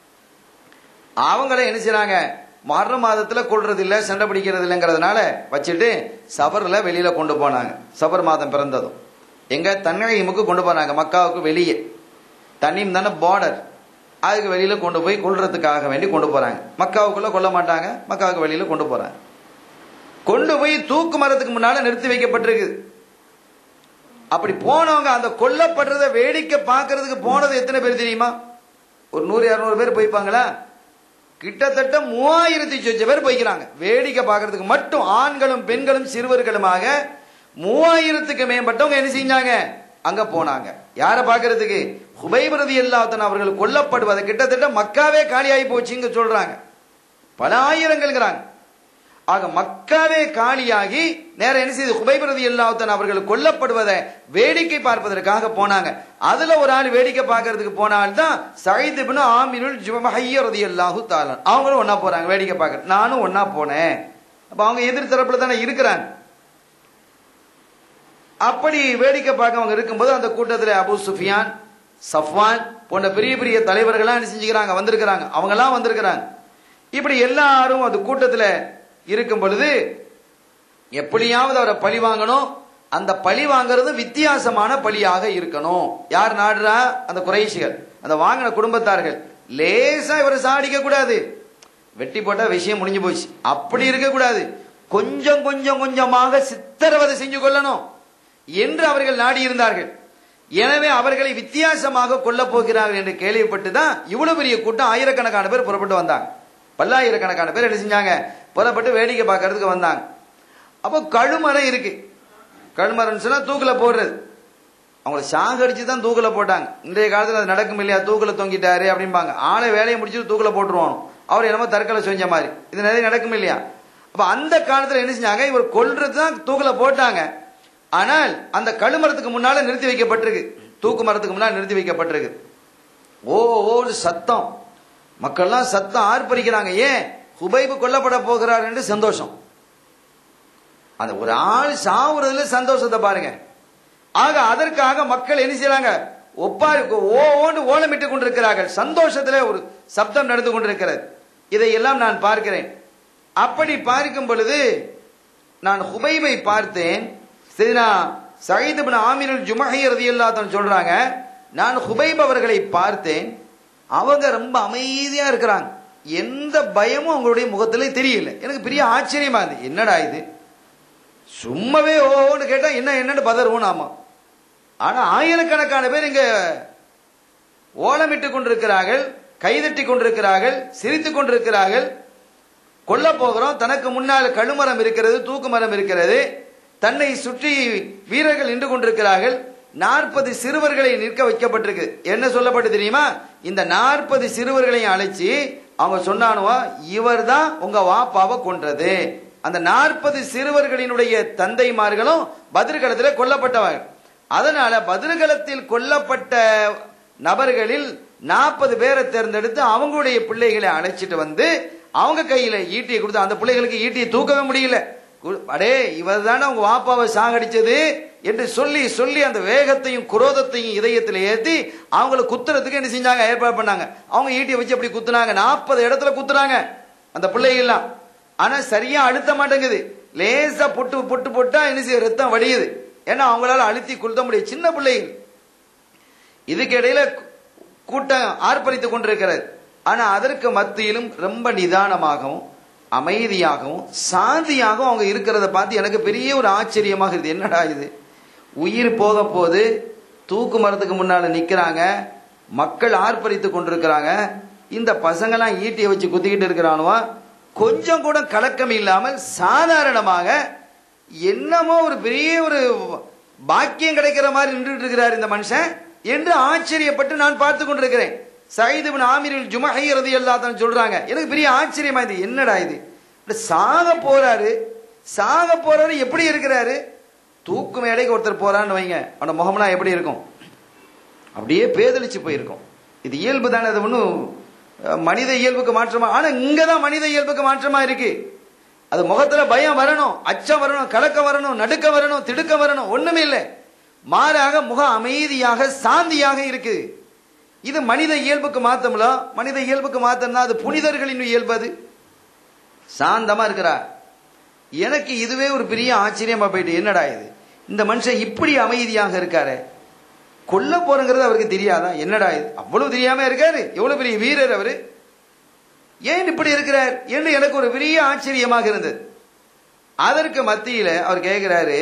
அவங்கள என்ன செய்றாங்க மரண மாதத்துல கொள்றது இல்ல சண்டை பிடிக்கிறது இல்லைங்கிறதுனால வச்சுட்டு சபர்ல வெளியில கொண்டு போனாங்க சபர் மாதம் பிறந்ததும் எங்க தன்னீமுக்கு கொண்டு போனாங்க மக்காவுக்கு வெளியே தண்ணீம் தானே பார்டர் அதுக்கு வெளியில கொண்டு போய் கொள்றதுக்காக வேண்டி கொண்டு போறாங்க மக்காவுக்குள்ள கொல்ல மாட்டாங்க மக்காவுக்கு வெளியில கொண்டு போறாங்க கொண்டு போய் தூக்கு மரத்துக்கு முன்னால நிறுத்தி வைக்கப்பட்டிருக்கு அப்படி போனவங்க அந்த கொல்லப்படுறத வேடிக்கை பார்க்கறதுக்கு போனது எத்தனை பேர் தெரியுமா ஒரு நூறு இரநூறு பேர் போய்ப்பாங்களா கிட்டத்தட்ட மூவாயிரத்தி சொச்ச பேர் போய்க்கிறாங்க வேடிக்கை பார்க்கறதுக்கு மட்டும் ஆண்களும் பெண்களும் சிறுவர்களுமாக மூவாயிரத்துக்கு மேம்பட்டவங்க என்ன செஞ்சாங்க அங்க போனாங்க யாரை பார்க்கறதுக்கு ஹுபைபிரதி அல்லாத்தன் அவர்கள் கொல்லப்படுவதை கிட்டத்தட்ட மக்காவே காலியாகி போச்சுங்க சொல்றாங்க பல ஆயிரங்கள்ங்கிறாங்க ஆக மக்காவே காலியாகி நேரம் என்ன செய்து ஹுபைபிரதி அல்லாத்தன் அவர்கள் கொல்லப்படுவதை வேடிக்கை பார்ப்பதற்காக போனாங்க அதுல ஒரு ஆள் வேடிக்கை பார்க்கறதுக்கு போனால்தான் சயித் பின் ஆமிருல் ஜுமஹையரதி அல்லாஹு தாலன் அவங்களும் ஒன்னா போறாங்க வேடிக்கை பார்க்க நானும் ஒன்னா போனேன் அப்ப அவங்க எதிர் தரப்புல தானே இருக்கிறாங்க அப்படி வேடிக்கை பார்க்க அவங்க இருக்கும்போது அந்த கூட்டத்தில் அபு சுஃபியான் சஃப்வான் போன்ற பெரிய பெரிய தலைவர்கள்லாம் என்ன செஞ்சுக்கிறாங்க வந்திருக்கிறாங்க அவங்கெல்லாம் வந்திருக்கிறாங்க இப்படி எல்லாரும் அது கூட்டத்தில் இருக்கும் பொழுது எப்படியாவது அவரை பழி வாங்கணும் அந்த பழி வாங்குறது வித்தியாசமான பழியாக இருக்கணும் யார் நாடுறா அந்த குறைஷிகள் அந்த வாங்கின குடும்பத்தார்கள் லேசா இவரை சாடிக்க கூடாது வெட்டி போட்டா விஷயம் முடிஞ்சு போச்சு அப்படி இருக்க கூடாது கொஞ்சம் கொஞ்சம் கொஞ்சமாக சித்திரவதை செஞ்சு கொள்ளணும் என்று அவர்கள் நாடி இருந்தார்கள் எனவே அவர்களை வித்தியாசமாக கொல்ல போகிறார்கள் என்று கேள்விப்பட்டு தான் இவ்வளவு பெரிய கூட்டம் ஆயிரக்கணக்கான பேர் புறப்பட்டு வந்தாங்க பல்லாயிரக்கணக்கான பேர் என்ன செஞ்சாங்க புறப்பட்டு வேடிக்கை பார்க்கறதுக்கு வந்தாங்க அப்போ கழுமரம் இருக்கு கழுமரம் சொன்னா தூக்கில போடுறது அவங்கள சாகடிச்சு தான் தூக்கில போட்டாங்க இன்றைய காலத்தில் அது நடக்கும் இல்லையா தூக்கில தொங்கிட்டாரு அப்படிம்பாங்க ஆளை வேலையை முடிச்சுட்டு தூக்கில போட்டுருவானோ அவர் என்னமோ தற்கொலை செஞ்ச மாதிரி இது நிறைய நடக்கும் இல்லையா அப்ப அந்த காலத்துல என்ன செஞ்சாங்க இவர் கொல்றது தான் தூக்கில போட்டாங்க ஆனால் அந்த கழுமரத்துக்கு முன்னால நிறுத்தி வைக்கப்பட்டிருக்கு தூக்கு மரத்துக்கு முன்னால நிறுத்தி வைக்கப்பட்டிருக்கு ஓ ஓடு சத்தம் மக்கள்லாம் சத்தம் ஆர்ப்பரிக்கிறாங்க ஏன் ஹுபைபு கொல்லப்பட போகிறார் என்று சந்தோஷம் அந்த ஒரு ஆள் சாவுறதுல சந்தோஷத்தை பாருங்க ஆக அதற்காக மக்கள் என்ன செய்யறாங்க ஒப்பாரி ஓ ஓண்டு ஓலமிட்டுக் கொண்டிருக்கிறார்கள் சந்தோஷத்துல ஒரு சப்தம் நடந்து கொண்டிருக்கிறது இதையெல்லாம் நான் பார்க்கிறேன் அப்படி பார்க்கும் பொழுது நான் ஹுபைபை பார்த்தேன் சரினா சயீத் பின் ஆமீனுல் ஜுமஹி ரதியல்லாஹு சொல்றாங்க நான் ஹுபைப் அவர்களை பார்த்தேன் அவங்க ரொம்ப அமைதியா இருக்கிறாங்க எந்த பயமும் அவங்களுடைய முகத்துல தெரியல எனக்கு பெரிய ஆச்சரியமா இருந்தது என்னடா இது சும்மாவே ஓன்னு கேட்டா என்ன என்னன்னு பதறுவோம் நாம ஆனா ஆயிரக்கணக்கான பேர் இங்க ஓலமிட்டு கொண்டிருக்கிறார்கள் கைதட்டி கொண்டிருக்கிறார்கள் சிரித்துக் கொண்டிருக்கிறார்கள் கொல்ல போகிறோம் தனக்கு முன்னால் கழுமரம் இருக்கிறது தூக்கு மரம் இருக்கிறது தன்னை சுற்றி வீரர்கள் நின்று கொண்டிருக்கிறார்கள் நாற்பது சிறுவர்களை நிற்க வைக்கப்பட்டிருக்கு என்ன சொல்லப்பட்டு தெரியுமா இந்த நாற்பது சிறுவர்களையும் அழைச்சி அவங்க சொன்னானுவா இவர் தான் உங்க வாப்பாவை கொன்றது அந்த நாற்பது சிறுவர்களினுடைய தந்தைமார்களும் பதிர்களத்தில் கொல்லப்பட்டவங்க அதனால பதிர்களத்தில் கொல்லப்பட்ட நபர்களில் நாற்பது பேரை தேர்ந்தெடுத்து அவங்களுடைய பிள்ளைகளை அழைச்சிட்டு வந்து அவங்க கையில ஈட்டியை கொடுத்து அந்த பிள்ளைகளுக்கு ஈட்டியை தூக்கவே முடியல அடே இவர் தானே உங்க வாப்பாவை சாகடிச்சது என்று சொல்லி சொல்லி அந்த வேகத்தையும் குரோதத்தையும் இதயத்தில் ஏற்றி அவங்கள குத்துறதுக்கு என்ன செஞ்சாங்க ஏற்பாடு பண்ணாங்க அவங்க ஈட்டியை வச்சு அப்படி குத்துனாங்க நாற்பது இடத்துல குத்துறாங்க அந்த பிள்ளைகள்லாம் ஆனா சரியா அழுத்த மாட்டேங்குது லேசா புட்டு புட்டு போட்டா என்ன செய்ய ரத்தம் வடியுது ஏன்னா அவங்களால அழுத்தி கொளுத்த முடியும் சின்ன பிள்ளைகள் இதுக்கு இடையில கூட்டம் ஆர்ப்பரித்துக் கொண்டிருக்கிறது ஆனா அதற்கு மத்தியிலும் ரொம்ப நிதானமாகவும் அமைதியாகவும் சாந்தியாகவும் அவங்க இருக்கிறத பார்த்து எனக்கு பெரிய ஒரு ஆச்சரியமாக இருக்குது என்னடா இது உயிர் போக போது தூக்கு மரத்துக்கு முன்னால நிக்கிறாங்க மக்கள் ஆர்ப்பரித்து கொண்டிருக்கிறாங்க இந்த பசங்கெல்லாம் ஈட்டியை வச்சு குத்திக்கிட்டு இருக்கிறானுவா கொஞ்சம் கூட கலக்கம் இல்லாமல் சாதாரணமாக என்னமோ ஒரு பெரிய ஒரு பாக்கியம் கிடைக்கிற மாதிரி நின்றுட்டு இருக்கிறார் இந்த மனுஷன் என்று ஆச்சரியப்பட்டு நான் பார்த்து கொண்டிருக்கிறேன் சயிது பின் ஆமீரில் ஜுமஹை ரதி எல்லாத்தான் சொல்றாங்க எனக்கு பெரிய ஆச்சரியமா இது என்னடா இது இப்படி சாக போறாரு சாக போறாரு எப்படி இருக்கிறாரு தூக்கு மேடைக்கு ஒருத்தர் போறான்னு வைங்க அவனோட முகம்லாம் எப்படி இருக்கும் அப்படியே பேதலிச்சு போயிருக்கும் இது இயல்பு தானே அது ஒன்றும் மனித இயல்புக்கு மாற்றமா ஆனா இங்கதான் மனித இயல்புக்கு மாற்றமா இருக்கு அது முகத்துல பயம் வரணும் அச்சம் வரணும் கலக்க வரணும் நடுக்க வரணும் திடுக்க வரணும் ஒண்ணுமே இல்லை மாறாக முகம் அமைதியாக சாந்தியாக இருக்கு இது மனித இயல்புக்கு மாத்தம்ல மனித இயல்புக்கு மாத்தம்னா அது புனிதர்களின் இயல்பு அது சாந்தமா இருக்கிறா எனக்கு இதுவே ஒரு பெரிய ஆச்சரியமா போயிட்டு என்னடா இது இந்த மனுஷன் இப்படி அமைதியாக இருக்காரு கொல்ல போறங்கிறது அவருக்கு தெரியாதா என்னடா இது அவ்வளவு தெரியாம இருக்காரு எவ்வளவு பெரிய வீரர் அவரு ஏன் இப்படி இருக்கிறார் என்று எனக்கு ஒரு பெரிய ஆச்சரியமாக இருந்தது அதற்கு மத்தியில அவர் கேட்கிறாரு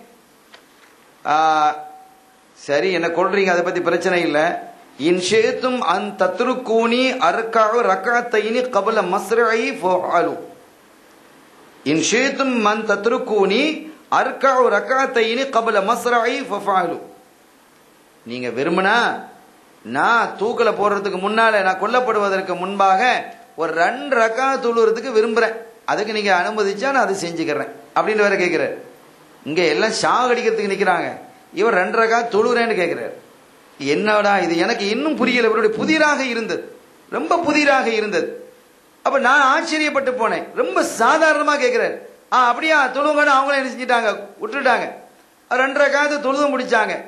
சரி என்ன கொள்றீங்க அதை பத்தி பிரச்சனை இல்லை இன்ஷேத்தும் அன் தத்ருக்கூனி அர்காவு ரக்காத்தைனி கபல மஸ்ரஐ ஃபோஆலு இன்ஷேத்தும் மன் தத்ருக்கூனி அர்காவு ரக்காத்தைனி கபல மஸ்ரஐ ஃபஃபாலு நீங்க விரும்பினா நான் தூக்கல போடுறதுக்கு முன்னால நான் கொல்லப்படுவதற்கு முன்பாக ஒரு ரெண்டு ரக்கா தொழுறதுக்கு விரும்புறேன் அதுக்கு நீங்க அனுமதிச்சா நான் அதை செஞ்சுக்கிறேன் அப்படின்னு வேற கேட்கிறார் இங்க எல்லாம் சாகடிக்கிறதுக்கு நிக்கிறாங்க இவர் ரெண்டு ரக்கா தொழுறேன்னு கேட்கிறார் என்னடா இது எனக்கு இன்னும் புரியல இவருடைய புதிராக இருந்தது ரொம்ப புதிராக இருந்தது அப்ப நான் ஆச்சரியப்பட்டு போனேன் ரொம்ப சாதாரணமா கேட்கிறார் ஆ அப்படியா தொழுவங்கன்னு அவங்களும் என்ன செஞ்சிட்டாங்க விட்டுட்டாங்க ரெண்டரை காலத்து தொழுதும் முடிச்சாங்க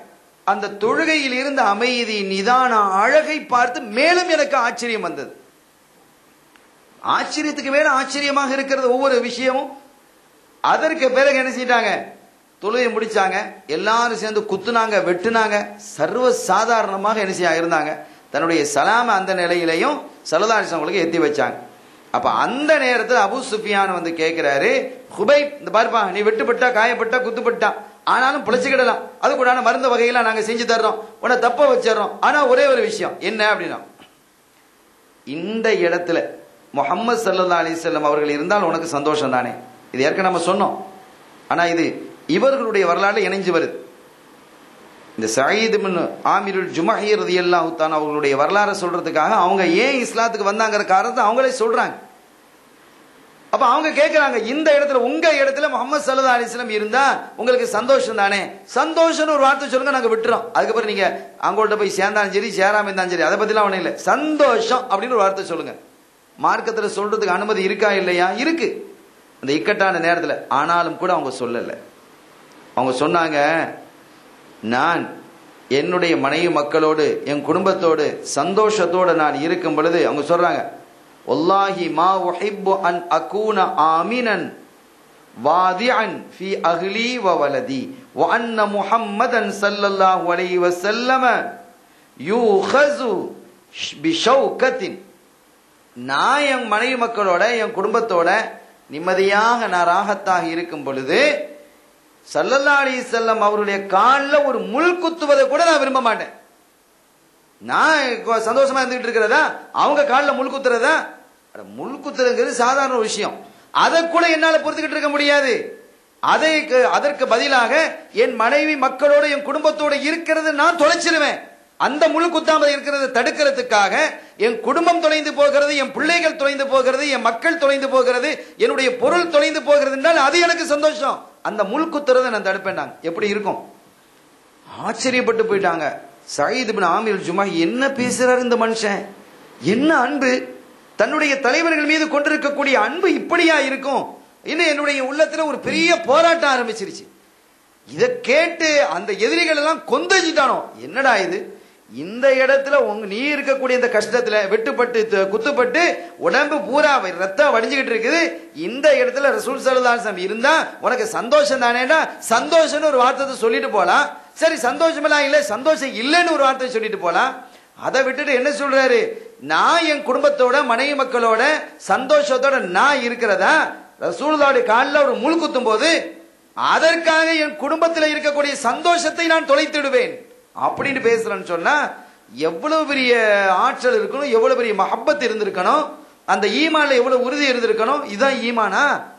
அந்த தொழுகையில் இருந்த அமைதி நிதான அழகை பார்த்து மேலும் எனக்கு ஆச்சரியம் வந்தது ஆச்சரியத்துக்கு மேல ஆச்சரியமாக இருக்கிறது ஒவ்வொரு விஷயமும் அதற்கு பிறகு என்ன செஞ்சிட்டாங்க தொழுகை முடிச்சாங்க எல்லாரும் சேர்ந்து குத்துனாங்க வெட்டுனாங்க சர்வ சாதாரணமாக என்ன செய்ய இருந்தாங்க தன்னுடைய சலாம அந்த நிலையிலையும் சலதாரிசவங்களுக்கு எத்தி வச்சாங்க அப்ப அந்த நேரத்தில் அபு சுஃபியான் வந்து கேட்கிறாரு ஹுபை இந்த பாருப்பா நீ வெட்டுப்பட்டா காயப்பட்டா குத்துப்பட்டா ஆனாலும் பிழைச்சுக்கிடலாம் அது கூட மருந்து வகையெல்லாம் நாங்க செஞ்சு தர்றோம் உன்னை தப்ப வச்சிடறோம் ஆனா ஒரே ஒரு விஷயம் என்ன அப்படின்னா இந்த இடத்துல முகமது சல்லா அலிசல்லம் அவர்கள் இருந்தால் உனக்கு சந்தோஷம் தானே இது ஏற்கனவே நம்ம சொன்னோம் ஆனா இது இவர்களுடைய வரலாறு இணைஞ்சு வருது இந்த சயீது பின் ஆமிருல் ஜுமஹி ரதியல்லாஹு தான் அவர்களுடைய வரலாறு சொல்றதுக்காக அவங்க ஏன் இஸ்லாத்துக்கு வந்தாங்கிற காரணத்தை அவங்களே சொல்றாங்க அப்ப அவங்க கேட்கிறாங்க இந்த இடத்துல உங்க இடத்துல முகமது சல்லா அலிஸ்லாம் இருந்தா உங்களுக்கு சந்தோஷம் தானே சந்தோஷம்னு ஒரு வார்த்தை சொல்லுங்க நாங்க விட்டுறோம் அதுக்கப்புறம் நீங்க அவங்கள்ட்ட போய் சேர்ந்தாலும் சரி சேராம இருந்தாலும் சரி அதை பத்திலாம் ஒண்ணும் இல்லை சந்தோஷம் அப்படின்னு ஒரு வார்த்தை சொல்லுங்க மார்க்கத்துல சொல்றதுக்கு அனுமதி இருக்கா இல்லையா இருக்கு அந்த இக்கட்டான நேரத்துல ஆனாலும் கூட அவங்க சொல்லல அவங்க சொன்னாங்க நான் என்னுடைய மனைவி மக்களோடு என் குடும்பத்தோடு சந்தோஷத்தோடு நான் இருக்கும் பொழுது அவங்க சொல்றாங்க ஒல்லாஹி மா உஹிப்பு அன் அகூன ஆமினன் வாதிஅன் ஃபி அஹ்லி வ வலதி வ அன்ன முஹம்மதன் ஸல்லல்லாஹு அலைஹி வஸல்லம யூஹஸு பிஷௌகத்தின் நான் என் மனைவி மக்களோட என் குடும்பத்தோட நிம்மதியாக நான் ராகத்தாக இருக்கும் பொழுது சல்லல்லா அலி செல்லம் அவருடைய காலில் ஒரு முள் குத்துவதை கூட நான் விரும்ப மாட்டேன் நான் சந்தோஷமா இருந்துகிட்டு இருக்கிறதா அவங்க காலில் முள் குத்துறதா முள் குத்துறதுங்கிறது சாதாரண விஷயம் அதை கூட என்னால பொறுத்துக்கிட்டு இருக்க முடியாது அதை அதற்கு பதிலாக என் மனைவி மக்களோட என் குடும்பத்தோட இருக்கிறது நான் தொலைச்சிருவேன் அந்த முழு குத்தாமல் இருக்கிறது தடுக்கிறதுக்காக என் குடும்பம் தொலைந்து போகிறது என் பிள்ளைகள் தொலைந்து போகிறது என் மக்கள் தொலைந்து போகிறது என்னுடைய பொருள் தொலைந்து போகிறது என்றால் அது எனக்கு சந்தோஷம் அந்த முள் குத்துறதை நான் தடுப்பேன் எப்படி இருக்கும் ஆச்சரியப்பட்டு போயிட்டாங்க சயீத் பின் ஆமிர் ஜுமா என்ன பேசுறாரு இந்த மனுஷன் என்ன அன்பு தன்னுடைய தலைவர்கள் மீது கொண்டிருக்கக்கூடிய அன்பு இப்படியா இருக்கும் இன்னும் என்னுடைய உள்ளத்துல ஒரு பெரிய போராட்டம் ஆரம்பிச்சிருச்சு இதை கேட்டு அந்த எதிரிகள் எல்லாம் கொந்தளிச்சிட்டானோ என்னடா இது இந்த இடத்துல உங்க நீ இருக்கக்கூடிய இந்த கஷ்டத்துல வெட்டுப்பட்டு குத்துப்பட்டு உடம்பு பூரா ரத்தம் வடிஞ்சுக்கிட்டு இருக்குது இந்த இடத்துல ரசூல் சலுதாசம் இருந்தா உனக்கு சந்தோஷம் தானேடா சந்தோஷம்னு ஒரு வார்த்தை சொல்லிட்டு போலாம் சரி சந்தோஷமெல்லாம் இல்லை சந்தோஷம் இல்லைன்னு ஒரு வார்த்தை சொல்லிட்டு போலாம் அதை விட்டுட்டு என்ன சொல்றாரு நான் என் குடும்பத்தோட மனைவி மக்களோட சந்தோஷத்தோட நான் இருக்கிறதா ரசூலுடைய காலில் ஒரு முள் குத்தும் போது அதற்காக என் குடும்பத்தில் இருக்கக்கூடிய சந்தோஷத்தை நான் தொலைத்திடுவேன் அப்படின்னு பேசுறேன்னு சொன்னா எவ்வளவு பெரிய ஆற்றல் இருக்கணும் எவ்வளவு பெரிய மஹப்பத் இருந்திருக்கணும் அந்த ஈமான்ல எவ்வளவு உறுதி இருந்திருக்கணும் இதுதான் ஈமானா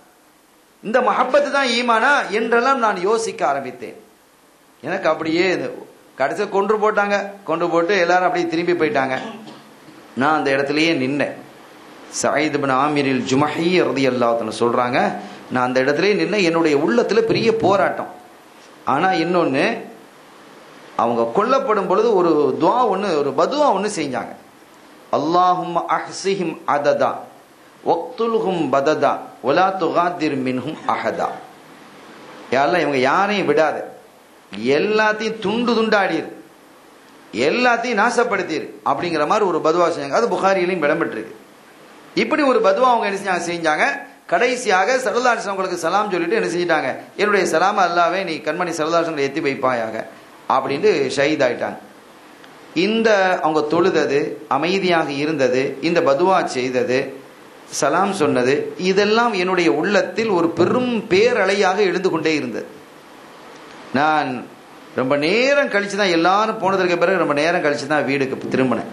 இந்த மஹப்பத்து தான் ஈமானா என்றெல்லாம் நான் யோசிக்க ஆரம்பித்தேன் எனக்கு அப்படியே கடைசியில் கொன்று போட்டாங்க கொண்டு போட்டு எல்லாரும் அப்படியே திரும்பி போயிட்டாங்க நான் அந்த இடத்துலயே நின்னேன் சயீத் பின் ஆமீரில் ஜுமஹி ரதி அல்லாத்தன சொல்றாங்க நான் அந்த இடத்துலயே நின்ன என்னுடைய உள்ளத்துல பெரிய போராட்டம் ஆனா இன்னொன்னு அவங்க கொல்லப்படும் பொழுது ஒரு துவா ஒன்று ஒரு பதுவா ஒன்று செஞ்சாங்க அல்லாஹும் அஹ்சிஹிம் அததா ஒக்துல்ஹும் பததா ஒலா துகாதிர் மின்ஹும் அஹதா யாரெல்லாம் இவங்க யாரையும் விடாத எல்லாத்தையும் துண்டு துண்டாடிரு எல்லாத்தையும் நாசப்படுத்திரு அப்படிங்கிற மாதிரி ஒரு பதுவா செஞ்சாங்க அது புகாரியிலையும் இடம்பெற்றிருக்கு இப்படி ஒரு பதுவா அவங்க என்ன செஞ்சாங்க செஞ்சாங்க கடைசியாக சரதாசன் அவங்களுக்கு சலாம் சொல்லிட்டு என்ன செஞ்சிட்டாங்க என்னுடைய சலாம அல்லாவே நீ கண்மணி சரதாசங்களை எத்தி வைப்பாயாக அப்படின்ட்டு ஷஹீத் ஆயிட்டாங்க இந்த அவங்க தொழுதது அமைதியாக இருந்தது இந்த பதுவா செய்தது சலாம் சொன்னது இதெல்லாம் என்னுடைய உள்ளத்தில் ஒரு பெரும் பேரலையாக எழுந்து கொண்டே இருந்தது நான் ரொம்ப நேரம் கழிச்சு தான் எல்லாரும் போனதற்கு பிறகு ரொம்ப நேரம் கழிச்சு தான் வீடுக்கு திரும்பினேன்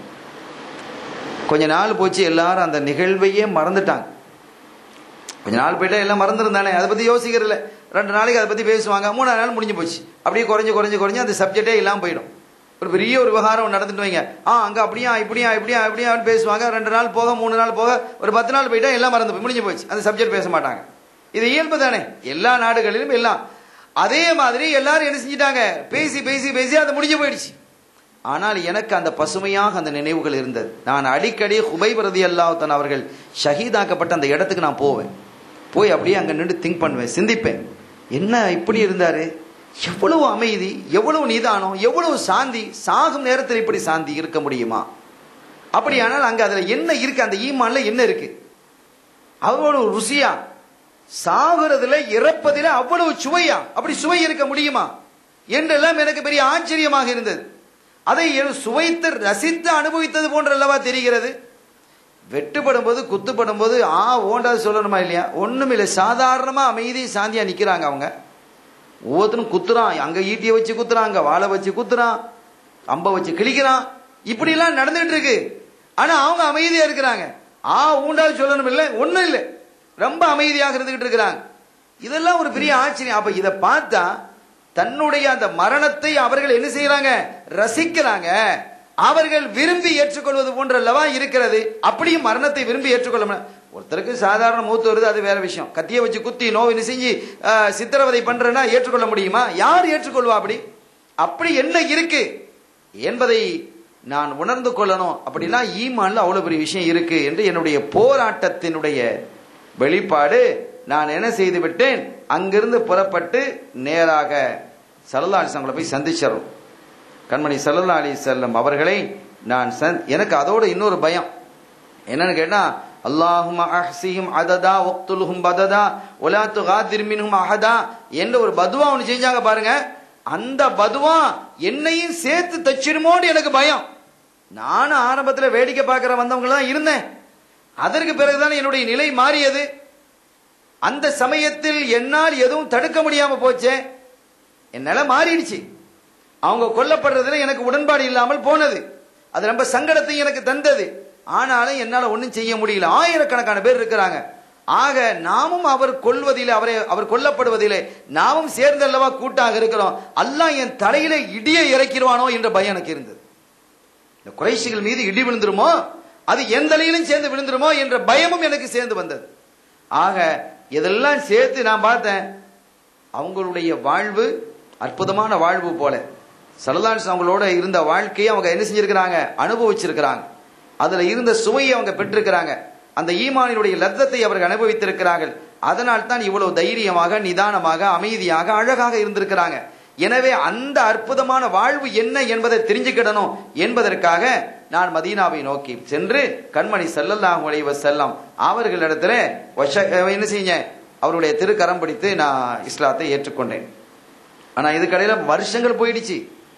கொஞ்ச நாள் போச்சு எல்லாரும் அந்த நிகழ்வையே மறந்துட்டாங்க கொஞ்ச நாள் போயிட்டா எல்லாம் மறந்துருந்தானே அதை பத்தி யோசிக்கிறதில்ல ரெண்டு நாளைக்கு அதை பத்தி பேசுவாங்க மூணாவது நாள் முடிஞ்சு போச்சு அப்படியே குறைஞ்சு குறைஞ்சு குறைஞ்சு அந்த சப்ஜெக்டே இல்லாமல் போயிடும் ஒரு பெரிய ஒரு விவகாரம் நடந்துட்டு வைங்க ஆ அங்க அப்படியா இப்படியா இப்படியா இப்படியா பேசுவாங்க ரெண்டு நாள் போக மூணு நாள் போக ஒரு பத்து நாள் போயிட்டா எல்லாம் மறந்து போய் முடிஞ்சு போச்சு அந்த சப்ஜெக்ட் பேச மாட்டாங்க இது இயல்பு தானே எல்லா நாடுகளிலும் எல்லாம் அதே மாதிரி எல்லாரும் என்ன செஞ்சிட்டாங்க பேசி பேசி பேசி அது முடிஞ்சு போயிடுச்சு ஆனால் எனக்கு அந்த பசுமையாக அந்த நினைவுகள் இருந்தது நான் அடிக்கடி ஹுபைப் ரதி அல்லாஹன் அவர்கள் ஷஹீதாக்கப்பட்ட அந்த இடத்துக்கு நான் போவேன் போய் அப்படியே அங்கே நின்று திங்க் பண்ணுவேன் சிந்திப்பேன் என்ன இப்படி இருந்தாரு எவ்வளவு அமைதி எவ்வளவு நிதானம் எவ்வளவு சாந்தி சாகும் நேரத்தில் இப்படி சாந்தி இருக்க முடியுமா அப்படியானால் அங்க அதுல என்ன இருக்கு அந்த ஈமான்ல என்ன இருக்கு அவ்வளவு ருசியா சாகுறதுல இறப்பதில அவ்வளவு சுவையா அப்படி சுவை இருக்க முடியுமா என்றெல்லாம் எனக்கு பெரிய ஆச்சரியமாக இருந்தது அதை எ- சுவைத்து ரசித்து அனுபவித்தது போன்றல்லவா தெரிகிறது வெட்டுப்படும் போது குத்துப்படும் போது ஆ ஓண்டாது சொல்லணுமா இல்லையா ஒண்ணுமில்லை சாதாரணமா அமைதி சாந்தியா நிக்கிறாங்க அவங்க ஒவ்வொருத்தரும் குத்துறான் அங்க ஈட்டியை வச்சு குத்துறான் அங்க வாழை வச்சு குத்துறான் அம்ப வச்சு கிழிக்கிறான் இப்படி எல்லாம் நடந்துட்டு இருக்கு ஆனா அவங்க அமைதியா இருக்கிறாங்க ஆ ஊண்டாது சொல்லணும் இல்லை ஒண்ணும் இல்லை ரொம்ப அமைதியாக இருந்துகிட்டு இருக்கிறாங்க இதெல்லாம் ஒரு பெரிய ஆச்சரியம் அப்ப இதை பார்த்தா தன்னுடைய அந்த மரணத்தை அவர்கள் என்ன செய்யறாங்க ரசிக்கிறாங்க அவர்கள் விரும்பி ஏற்றுக்கொள்வது போன்றல்லவா இருக்கிறது அப்படியும் மரணத்தை விரும்பி ஏற்றுக்கொள்ள முடியாது. ஒருத்தருக்கு சாதாரண மூத்து வருது அது வேற விஷயம் கத்தியை வச்சு குத்தி நோவினு செஞ்சு ஆஹ், சித்திரவதை பண்றேன்னா ஏற்றுக்கொள்ள முடியுமா யார் ஏற்றுக்கொள்வா அப்படி அப்படி என்ன இருக்கு என்பதை நான் உணர்ந்து கொள்ளணும் அப்படின்னா ஈமான்ல அவ்வளவு பெரிய விஷயம் இருக்கு என்று என்னுடைய போராட்டத்தினுடைய வெளிப்பாடு நான் என்ன செய்து விட்டேன் அங்கிருந்து புறப்பட்டு நேராக சல்லா அலிசங்களை போய் சந்திச்சிடறோம் கண்மணி சல்லா அலி செல்லம் அவர்களை நான் சந்த்- எனக்கு அதோட இன்னொரு பயம் என்னன்னு கேட்டா அல்லாஹும் அஹ்சிஹிம் அததா ஒக்துலுஹும் பததா ஒலா துகாதிர் மின்ஹும் அஹதா என்ற ஒரு பதுவா ஒன்று செஞ்சாங்க பாருங்க அந்த பதுவா என்னையும் சேர்த்து தச்சிருமோன்னு எனக்கு பயம் நானும் ஆரம்பத்துல வேடிக்கை பார்க்கிற வந்தவங்க தான் இருந்தேன் அதற்கு பிறகுதான் என்னுடைய நிலை மாறியது அந்த சமயத்தில் என்னால் எதுவும் தடுக்க முடியாம போச்சே என் நிலை மாறிடுச்சு அவங்க கொல்லப்படுறதுல எனக்கு உடன்பாடு இல்லாமல் போனது அது ரொம்ப சங்கடத்தை எனக்கு தந்தது ஆனாலும் என்னால ஒண்ணும் செய்ய முடியல ஆயிரக்கணக்கான பேர் இருக்கிறாங்க ஆக நாமும் அவர் கொல்வதிலே அவரை அவர் கொல்லப்படுவதிலே நாமும் சேர்ந்தல்லவா கூட்டாக இருக்கிறோம் அல்லாஹ் என் தலையில இடியை இறக்கிடுவானோ என்ற பயம் எனக்கு இருந்தது இந்த குறைஷிகள் மீது இடி விழுந்துருமோ அது என் தலையிலும் சேர்ந்து விழுந்துருமோ என்ற பயமும் எனக்கு சேர்ந்து வந்தது ஆக இதெல்லாம் சேர்த்து நான் பார்த்தேன் அவங்களுடைய வாழ்வு அற்புதமான வாழ்வு போல சலதான்ஸ் அவங்களோட இருந்த வாழ்க்கையை அவங்க என்ன செஞ்சிருக்கிறாங்க அனுபவிச்சிருக்கிறாங்க அதுல இருந்த சுவையை அவங்க பெற்றிருக்கிறாங்க அந்த ஈமானினுடைய லத்தத்தை அவர்கள் அனுபவித்திருக்கிறார்கள் அதனால் தான் இவ்வளவு தைரியமாக நிதானமாக அமைதியாக அழகாக இருந்திருக்கிறாங்க எனவே அந்த அற்புதமான வாழ்வு என்ன என்பதை தெரிஞ்சுக்கிடணும் என்பதற்காக நான் மதீனாவை நோக்கி சென்று கண்மணி ஸல்லல்லாஹு அலைஹி வஸல்லம் அவர்களிடத்துல வஷ- என்ன செய்யுங்க அவருடைய திருக்கரம் பிடித்து நான் இஸ்லாத்தை ஏற்றுக்கொண்டேன் ஆனா இதுக்கடையில வருஷங்கள் போயிடுச்சு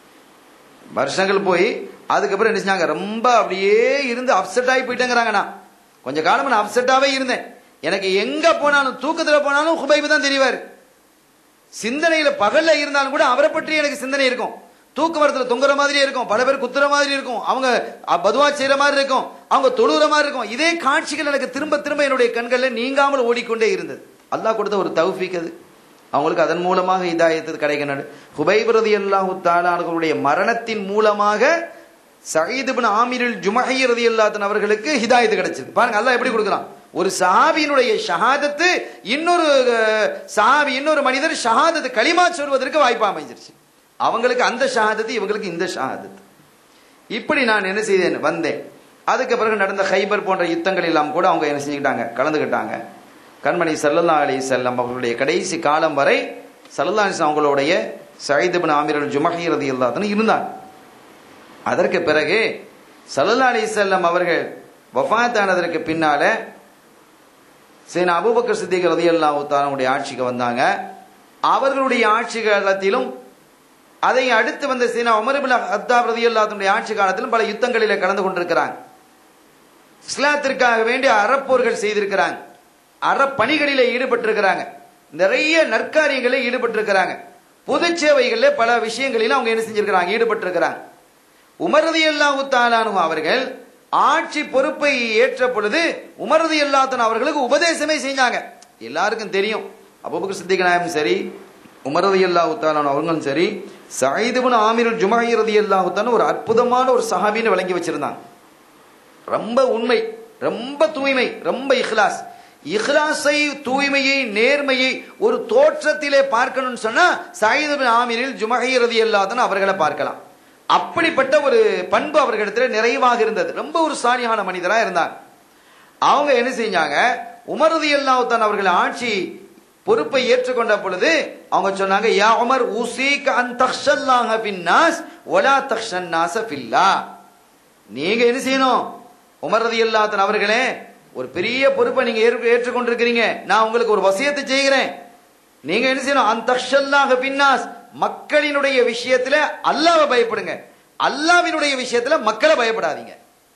வருஷங்கள் போய் அதுக்கப்புறம் என்ன செஞ்சாங்க ரொம்ப அப்படியே இருந்து அப்செட் ஆகி போயிட்டேங்கிறாங்க நான் கொஞ்ச காலம் நான் அப்செட்டாவே இருந்தேன் எனக்கு எங்க போனாலும் தூக்கத்துல போனாலும் ஹுபைபு தான் தெரிவாரு சிந்தனையில பகல்ல இருந்தாலும் கூட அவரை பற்றி எனக்கு சிந்தனை இருக்கும் தூக்கு வரத்துல தொங்குற மாதிரி இருக்கும் பல பேர் குத்துற மாதிரி இருக்கும் அவங்க அ, பதுவா செய்யற மாதிரி இருக்கும் அவங்க தொழுகிற மாதிரி இருக்கும் இதே காட்சிகள் எனக்கு திரும்ப திரும்ப என்னுடைய கண்கள்ல நீங்காமல் ஓடிக்கொண்டே இருந்தது அல்லாஹ் கொடுத்த ஒரு தௌஃபீக் அது அவங்களுக்கு அதன் மூலமாக இதாயத்து கிடைக்கின்றது ஹுபைபிரதி அல்லாஹு தாலானவர்களுடைய மரணத்தின் மூலமாக சயீத் இப்னு ஆமிரில் ஜுமஹி ரதியல்லாஹு அவர்களுக்கு ஹிதாயத்து கிடைச்சது பாருங்க அல்லாஹ் எப்படி கொடுக்குறான் ஒரு சஹாபியினுடைய ஷஹாதத்து இன்னொரு அஹ், சஹாபி இன்னொரு மனிதர் ஷஹாதத்து களிமா சொல்வதற்கு வாய்ப்பு அமைஞ்சிருச்சு அவங்களுக்கு அந்த ஷஹாதத்து இவங்களுக்கு இந்த ஷஹாதத்து இப்படி நான் என்ன செய்தேன் வந்தேன் அதுக்கு பிறகு நடந்த ஹைபர் போன்ற யுத்தங்கள் எல்லாம் கூட அவங்க என்ன செஞ்சுக்கிட்டாங்க கலந்துக்கிட்டாங்க கண்மணி சல்லல்லா அலி செல்லம் அவர்களுடைய கடைசி காலம் வரை சல்லல்லா அலி அவங்களுடைய சயீத் இப்னு ஆமிர் ஜுமஹி ரதியல்லாஹு இருந்தாங்க அதற்கு பிறகு சல்லல்லா அலி செல்லம் அவர்கள் வஃபாத் ஆனதற்கு பின்னால சீன அபூபக்கர் சித்திக் ரதியல்லாஹு தாலாவுடைய ஆட்சிக்கு வந்தாங்க அவர்களுடைய ஆட்சி காலத்திலும் அதை அடுத்து வந்த சீனா உமர் இப்னு ஹத்தாப் ரதியல்லாஹுடைய ஆட்சி காலத்திலும் பல யுத்தங்களிலே கலந்து கொண்டிருக்கிறாங்க இஸ்லாத்திற்காக வேண்டிய அறப்போர்கள் செய்திருக்கிறாங்க அறப்பணிகளிலே ஈடுபட்டிருக்கிறாங்க நிறைய நற்காரியங்களில் ஈடுபட்டிருக்கிறாங்க பொது சேவைகளிலே பல விஷயங்களிலும் அவங்க என்ன செஞ்சிருக்கிறாங்க ஈடுபட்டிருக்கிறாங்க உமரதி அல்லாஹு தாலானு அவர்கள் ஆட்சி பொறுப்பை ஏற்ற பொழுது உமரதி அல்லாத்தன் அவர்களுக்கு உபதேசமே செஞ்சாங்க எல்லாருக்கும் தெரியும் அபுபக்கர் சித்திக் நாயம் சரி உமரதி அல்லாஹு தாலான் அவங்களும் சரி சயீதுபின் ஆமிருல் ஜுமாயி ரதி அல்லாஹு ஒரு அற்புதமான ஒரு சஹாபின்னு விளங்கி வச்சிருந்தாங்க ரொம்ப உண்மை ரொம்ப தூய்மை ரொம்ப இஹ்லாஸ் இஹ்லாஸை தூய்மையை நேர்மையை ஒரு தோற்றத்திலே பார்க்கணும்னு சொன்னா சயீது பின் ஆமீரில் ஜுமஹி ரலியல்லாஹு அவர்களை பார்க்கலாம் அப்படிப்பட்ட ஒரு பண்பு அவர்களிடத்துல நிறைவாக இருந்தது ரொம்ப ஒரு சாலியான மனிதரா இருந்தாங்க அவங்க என்ன செஞ்சாங்க உமர் ரலியல்லாஹு அவர்கள் ஆட்சி பொறுப்பை ஏற்றுக்கொண்ட பொழுது அவங்க சொன்னாங்க யா உமர் உசீக அன் தக்ஷல்லாஹ பின்னாஸ் வலா தக்ஷன் நாச ஃபில்லா நீங்க என்ன செய்யணும் உமர் ரதியல்லாஹு அவர்களே ஒரு பெரிய பொறுப்பை நீங்க ஏற்று ஏற்றுக்கொண்டிருக்கிறீங்க நான் உங்களுக்கு ஒரு வசியத்தை செய்கிறேன் நீங்க என்ன செய்யணும் அந்த தக்ஷல்லாஹ பின்னாஸ் மக்களினுடைய விஷயத்துல அல்லாஹ்வை பயப்படுங்க அல்லாஹ்வினுடைய விஷயத்துல மக்களை பயப்படாதீங்க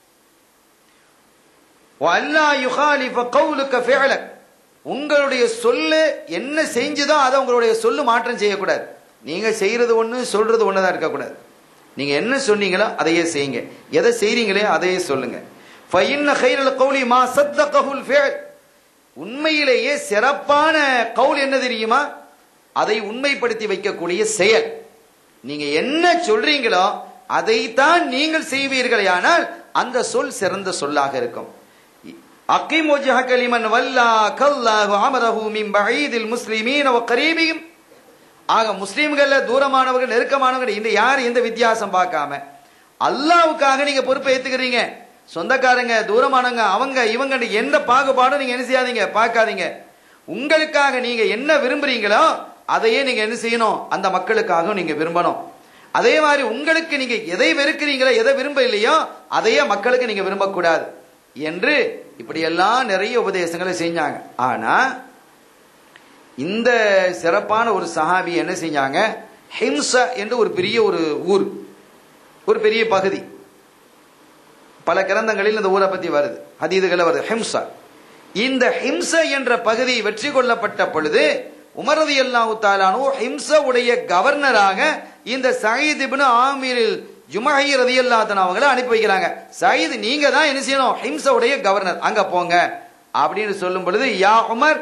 வல்லா யுகாலிஃப கவுலுக்க ஃபிஅலக் உங்களுடைய சொல்லு என்ன செஞ்சுதோ அதை உங்களுடைய சொல்லு மாற்றம் செய்யக்கூடாது நீங்க செய்யறது ஒண்ணு சொல்றது ஒண்ணுதான் இருக்கக்கூடாது நீங்க என்ன சொன்னீங்களோ அதையே செய்யுங்க எதை செய்றீங்களே அதையே சொல்லுங்க ஃபைன்ன கைரல் கௌலி மா சத்தகஹுல் ஃபிஅல் உண்மையிலேயே சிறப்பான கவுல் என்ன தெரியுமா அதை உண்மைப்படுத்தி வைக்கக்கூடிய செயல் நீங்க என்ன சொல்றீங்களோ அதைத்தான் நீங்கள் செய்வீர்களேயானால் அந்த சொல் சிறந்த சொல்லாக இருக்கும் அக்கிமு ஜஹக லிமன் வல்லா கல்லாஹு அமரஹு மின் பஈதில் முஸ்லிமீன வ கரீபியும் ஆக முஸ்லிம்கள்ல தூரமானவர்கள் நெருக்கமானவர்கள் இந்த யார் எந்த வித்தியாசம் பார்க்காம அல்லாவுக்காக நீங்க பொறுப்பை ஏத்துக்கிறீங்க சொந்தக்காரங்க தூரமானவங்க அவங்க இவங்க எந்த பாகுபாடும் நீங்க என்ன செய்யாதீங்க பார்க்காதீங்க உங்களுக்காக நீங்க என்ன விரும்புறீங்களோ அதையே நீங்க என்ன செய்யணும் அந்த மக்களுக்காக நீங்க விரும்பணும் அதே மாதிரி உங்களுக்கு நீங்க எதை வெறுக்கிறீங்களோ எதை விரும்ப இல்லையோ அதையே மக்களுக்கு நீங்க விரும்பக்கூடாது என்று இப்படியெல்லாம் நிறைய உபதேசங்களை செஞ்சாங்க ஆனா இந்த சிறப்பான ஒரு சஹாபி என்ன செஞ்சாங்க ஹிம்ச என்று ஒரு பெரிய ஒரு ஊர் ஒரு பெரிய பகுதி பல கிரந்தங்களில் இந்த ஊரை பத்தி வருது ஹதீதுகளை வருது ஹிம்சா இந்த ஹிம்ச என்ற பகுதி வெற்றி கொள்ளப்பட்ட பொழுது உமரது அல்லாஹு தாலானு ஹிம்ச உடைய கவர்னராக இந்த சயீத் இப்னு ஆமீரில் ஜுமஹி ரதி அல்லாத்தன் அவங்கள அனுப்பி வைக்கிறாங்க சயீத் நீங்க தான் என்ன செய்யணும் ஹிம்ச உடைய கவர்னர் அங்க போங்க அப்படின்னு சொல்லும் பொழுது யா உமர்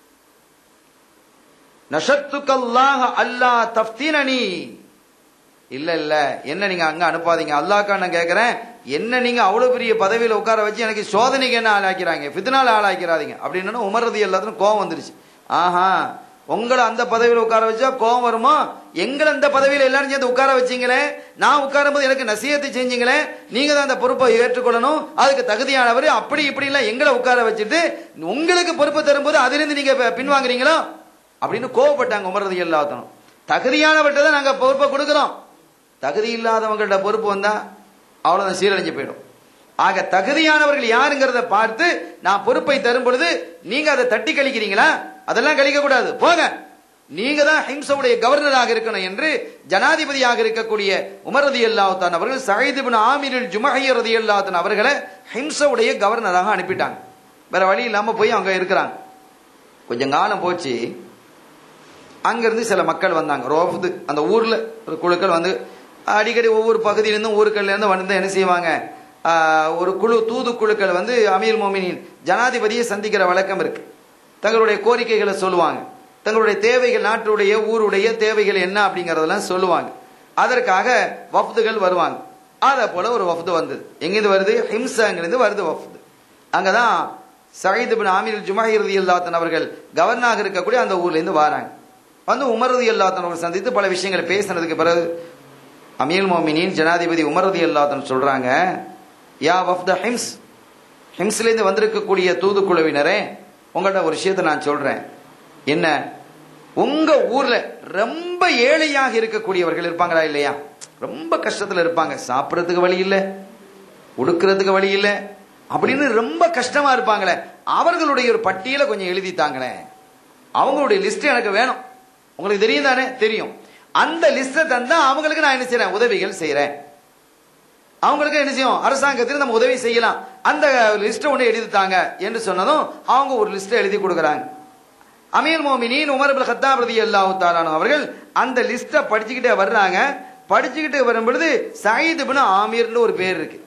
நஷத்துக்கல்லாஹ அல்லா தஃப்தீனனி இல்ல இல்ல என்ன நீங்க அங்க அனுப்பாதீங்க அல்லாஹ்க்கா நான் கேக்குறேன் என்ன நீங்க அவ்வளவு பெரிய பதவியில உட்கார வச்சு எனக்கு சோதனைக்கு என்ன ஆளாக்கிறாங்க ஃபித்னால ஆளாக்கிறாதீங்க அப்படின்னு உமர் ரதி எல்லாத்துக்கும் கோவம் வந்துருச்சு ஆஹா உங்களை அந்த பதவியில உட்கார வச்சா கோவம் வருமா எங்களை அந்த பதவியில எல்லாரும் சேர்ந்து உட்கார வச்சீங்களே நான் உட்காரும் போது எனக்கு நசியத்தை செஞ்சீங்களே நீங்க தான் அந்த பொறுப்பை ஏற்றுக்கொள்ளணும் அதுக்கு தகுதியானவர் அப்படி இப்படி எல்லாம் எங்களை உட்கார வச்சுட்டு உங்களுக்கு பொறுப்பு தரும்போது அதிலிருந்து நீங்க ப- பின்வாங்குறீங்களோ அப்படின்னு கோவப்பட்டாங்க உமர் ரதி எல்லாத்தனும் தகுதியானவர்கிட்ட தான் நாங்க பொறுப்பை கொடுக்கிறோம் தகுதி இல்லாதவங்கள்ட்ட பொறுப்பு வந்தா அவ்வளவுதான் சீரழிஞ்சு போயிடும் ஆக தகுதியானவர்கள் யாருங்கிறத பார்த்து நான் பொறுப்பை தரும் பொழுது நீங்க அதை தட்டி கழிக்கிறீங்களா அதெல்லாம் கழிக்க கூடாது போங்க நீங்க தான் ஹிம்சவுடைய கவர்னராக இருக்கணும் என்று ஜனாதிபதியாக இருக்கக்கூடிய உமர் ரதி அல்லாஹான் அவர்கள் சயீத் இப்னு ஆமீரில் ஜுமஹிய ரதி அல்லாஹான் அவர்களை ஹிம்சவுடைய கவர்னராக அனுப்பிட்டாங்க வேற வழி இல்லாம போய் அவங்க இருக்கிறாங்க கொஞ்சம் காலம் போச்சு அங்கிருந்து சில மக்கள் வந்தாங்க ரோஃபுது அந்த ஊர்ல ஒரு குழுக்கள் வந்து அடிக்கடி ஒவ்வொரு பகுதியிலிருந்தும் ஊருக்கள்ல இருந்து வந்து என்ன செய்வாங்க ஆஹ், ஒரு குழு தூது குழுக்கள் வந்து அமீர் மோமினின் ஜனாதிபதியை சந்திக்கிற வழக்கம் இருக்கு தங்களுடைய கோரிக்கைகளை சொல்லுவாங்க தங்களுடைய தேவைகள் நாட்டுடைய ஊருடைய தேவைகள் என்ன அப்படிங்கறதெல்லாம் சொல்லுவாங்க அதற்காக வஃப்துகள் வருவாங்க அதை போல ஒரு வஃப்து வந்தது எங்கிருந்து வருது ஹிம்சாங்கிருந்து வருது வஃப்து அங்கதான் சயீத் பின் ஆமீர் ஜுமாஹி ரதி அவர்கள் கவர்னராக இருக்கக்கூடிய அந்த ஊர்ல இருந்து வராங்க வந்து உமர் ரதி அல்லாத்தன் அவர்கள் சந்தித்து பல விஷயங்களை பேசினதுக்கு பிறகு அமீர் மோமினின் ஜனாதிபதி உமர் ரதி அல்லாத்தன் சொல்றாங்க யா வஃப்த ஹிம்ஸ் ஹிம்ஸ்ல இருந்து வந்திருக்கக்கூடிய தூதுக்குழுவினரே உங்கள்ட்ட ஒரு விஷயத்தை நான் சொல்றேன் என்ன உங்க ஊர்ல ரொம்ப ஏழையாக இருக்கக்கூடியவர்கள் இருப்பாங்களா இல்லையா ரொம்ப கஷ்டத்துல இருப்பாங்க சாப்பிடறதுக்கு வழி இல்ல உடுக்கிறதுக்கு வழி இல்ல அப்படின்னு ரொம்ப கஷ்டமா இருப்பாங்களே அவர்களுடைய ஒரு பட்டியலை கொஞ்சம் எழுதி தாங்களேன் அவங்களுடைய லிஸ்ட் எனக்கு வேணும் உங்களுக்கு தெரியும் தானே தெரியும் அந்த லிஸ்ட்டை தந்தா அவங்களுக்கு நான் என்ன செய்றேன் உதவிகள் செய்றேன் அவங்களுக்கு என்ன செய்யும் அரசாங்கத்தில் நம்ம உதவி செய்யலாம் அந்த லிஸ்ட்டை ஒன்று எழுதி தாங்க என்று சொன்னதும் அவங்க ஒரு லிஸ்ட்டை எழுதி கொடுக்குறாங்க அமீர் மோமினின் உமர் இப்னு கத்தாப் ரலியல்லாஹு தஆலா அவர்கள் அந்த லிஸ்ட்டை படிச்சுக்கிட்டே வர்றாங்க படிச்சுக்கிட்டு வரும் பொழுது சயீத் இப்னு ஆமீர்னு ஒரு பேர் இருக்கு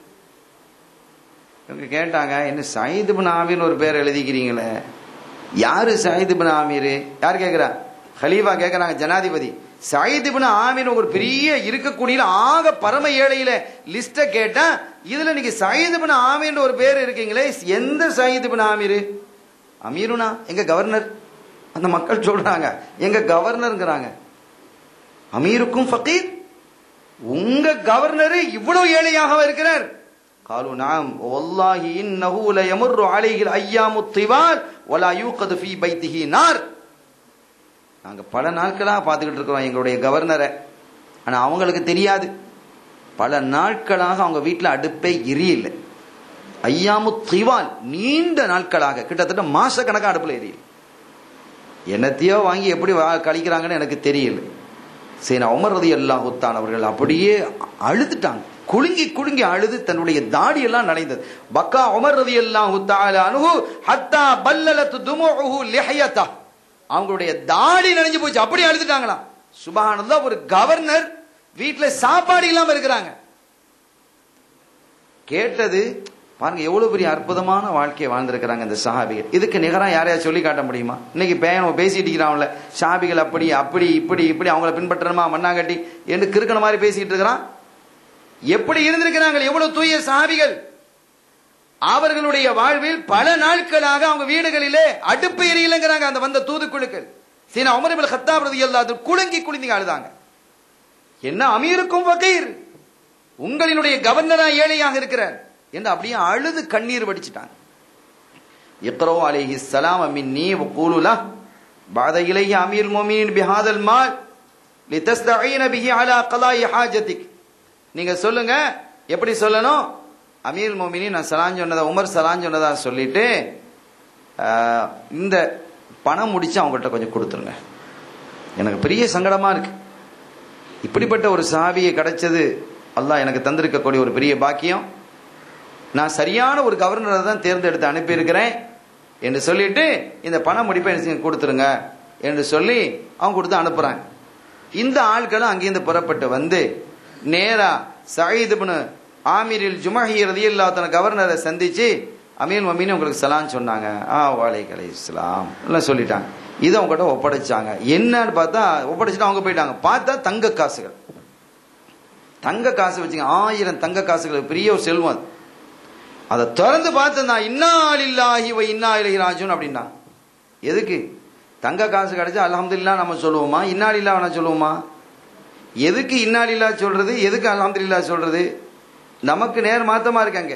இவங்க கேட்டாங்க என்ன சயீத் இப்னு ஆமீர்னு ஒரு பேர் எழுதிக்கிறீங்களே யாரு சயீத் இப்னு ஆமீர் யார் கேக்குறா ஹலீஃபா கேக்குறாங்க ஜனாதிபதி சயீத் இப்னு ஆமீர் ஒரு பெரிய இருக்கக்கூடிய ஆக பரம ஏழையில லிஸ்ட கேட்டா இதுல நீங்க சயீத் இப்னு ஆமீர்னு ஒரு பேர் இருக்கீங்களே எந்த சயீத் இப்னு ஆமீர் அமீருனா எங்க கவர்னர் அந்த மக்கள் சொல்றாங்க எங்க கவர்னருங்கிறாங்க அமீருக்கும் ஃபகீர் உங்க கவர்னர் இவ்வளவு ஏழையாக இருக்கிறார் قالوا نعم والله انه ليمر عليه الايام الطوال ولا يوقد في بيته نار நாங்க பல நாட்களாக பார்த்துக்கிட்டு இருக்கிறோம் எங்களுடைய கவர்னரை ஆனா அவங்களுக்கு தெரியாது பல நாட்களாக அவங்க வீட்டில் அடுப்பே எரியல ஐயாமு திவால் நீண்ட நாட்களாக கிட்டத்தட்ட மாச கணக்காக அடுப்புல எரியல என்னத்தையோ வாங்கி எப்படி வா- கழிக்கிறாங்கன்னு எனக்கு தெரியல சரி உமர் ரதி அல்லாஹ் அவர்கள் அப்படியே அழுதுட்டாங்க குலுங்கி குலுங்கி அழுது தன்னுடைய தாடி எல்லாம் நனைந்தது பக்கா உமர் ரதி அல்லாஹ் அனுகு ஹத்தா பல்லலத்து துமுஹு லிஹயதா அவங்களுடைய தாடி நனைஞ்சு போச்சு அப்படி அழுதுட்டாங்களாம் சுபஹானல்லாஹ் ஒரு கவர்னர் வீட்டுல சாப்பாடு இல்லாம இருக்கிறாங்க கேட்டது பாருங்க எவ்வளவு பெரிய அற்புதமான வாழ்க்கையை வாழ்ந்திருக்கிறாங்க இந்த சஹாபிகள் இதுக்கு நிகரா யாரையா சொல்லி காட்ட முடியுமா இன்னைக்கு பேயன் பேசிட்டு இருக்கிறான்ல ஷாபிகள் அப்படி அப்படி இப்படி இப்படி அவங்கள பின்பற்றணுமா மண்ணாங்கட்டி என்று கிறுக்கன மாதிரி பேசிட்டு இருக்கிறான் எப்படி இருந்திருக்கிறாங்க எவ்வளவு தூய சஹாபிகள் அவர்களுடைய வாழ்வில் பல நாட்களாக அவங்க வீடுகளிலே அடுப்பு எரியலைங்கிறாங்க அந்த வந்த தூதுக்குழுக்கள் சீனா உமரபில் ஹத்தாப் ரதி குலுங்கி குலுங்கி அழுதாங்க என்ன அமீருக்கும் வகைர் உங்களினுடைய கவர்னரா ஏழையாக இருக்கிறார் என்று அப்படியே அழுது கண்ணீர் வடிச்சிட்டாங்க இக்ரோ அலைஹி ஸலாம் மின்னி வகூலு லஹ் بعد إليه أمير المؤمنين بهذا المال لتستعين به على قضاء حاجتك நீங்க சொல்லுங்க எப்படி சொல்லணும் அமீர் மோமினி நான் சலான் சொன்னதா உமர் சலான் சொன்னதா சொல்லிட்டு ஆஹ், இந்த பணம் முடிச்சு அவங்கள்ட்ட கொஞ்சம் கொடுத்துருங்க எனக்கு பெரிய சங்கடமா இருக்கு இப்படிப்பட்ட ஒரு சாவியை கிடைச்சது அல்லாஹ் எனக்கு தந்திருக்கக்கூடிய ஒரு பெரிய பாக்கியம் நான் சரியான ஒரு கவர்னரை தான் தேர்ந்தெடுத்து அனுப்பியிருக்கிறேன் என்று சொல்லிட்டு இந்த பணம் முடிப்பை எனக்கு நீங்க கொடுத்துருங்க என்று சொல்லி அவங்க கொடுத்து அனுப்புறாங்க இந்த ஆட்களும் அங்கிருந்து புறப்பட்டு வந்து நேரா சயீத் இப்னு ஆமீரில் ஜுமஹி ரலியல்லாஹு தன கவர்னரை சந்திச்சு அமீர் மமீன் உங்களுக்கு சலான் சொன்னாங்க ஆ வாலைக் அலை இஸ்லாம் எல்லாம் சொல்லிட்டாங்க இதை அவங்ககிட்ட ஒப்படைச்சாங்க என்னன்னு பார்த்தா ஒப்படைச்சிட்டு அவங்க போயிட்டாங்க பார்த்தா தங்க காசுகள் தங்க காசு வச்சுங்க ஆயிரம் தங்க காசுகள் பெரிய ஒரு செல்வம் அது அதை திறந்து பார்த்து நான் இன்னா இல்லாஹி வ இன்னா இலஹி ராஜுன் அப்படின்னா எதுக்கு தங்க காசு கிடைச்சா அல்ஹம்துலில்லாஹ் நம்ம சொல்லுவோமா இன்னா இல்லா வேணா சொல்லுவோமா எதுக்கு இன்னா இல்லா சொல்றது எதுக்கு அல்ஹம்துலில்லாஹ் சொல்றது நமக்கு நேர் மாத்தமா இருக்காங்க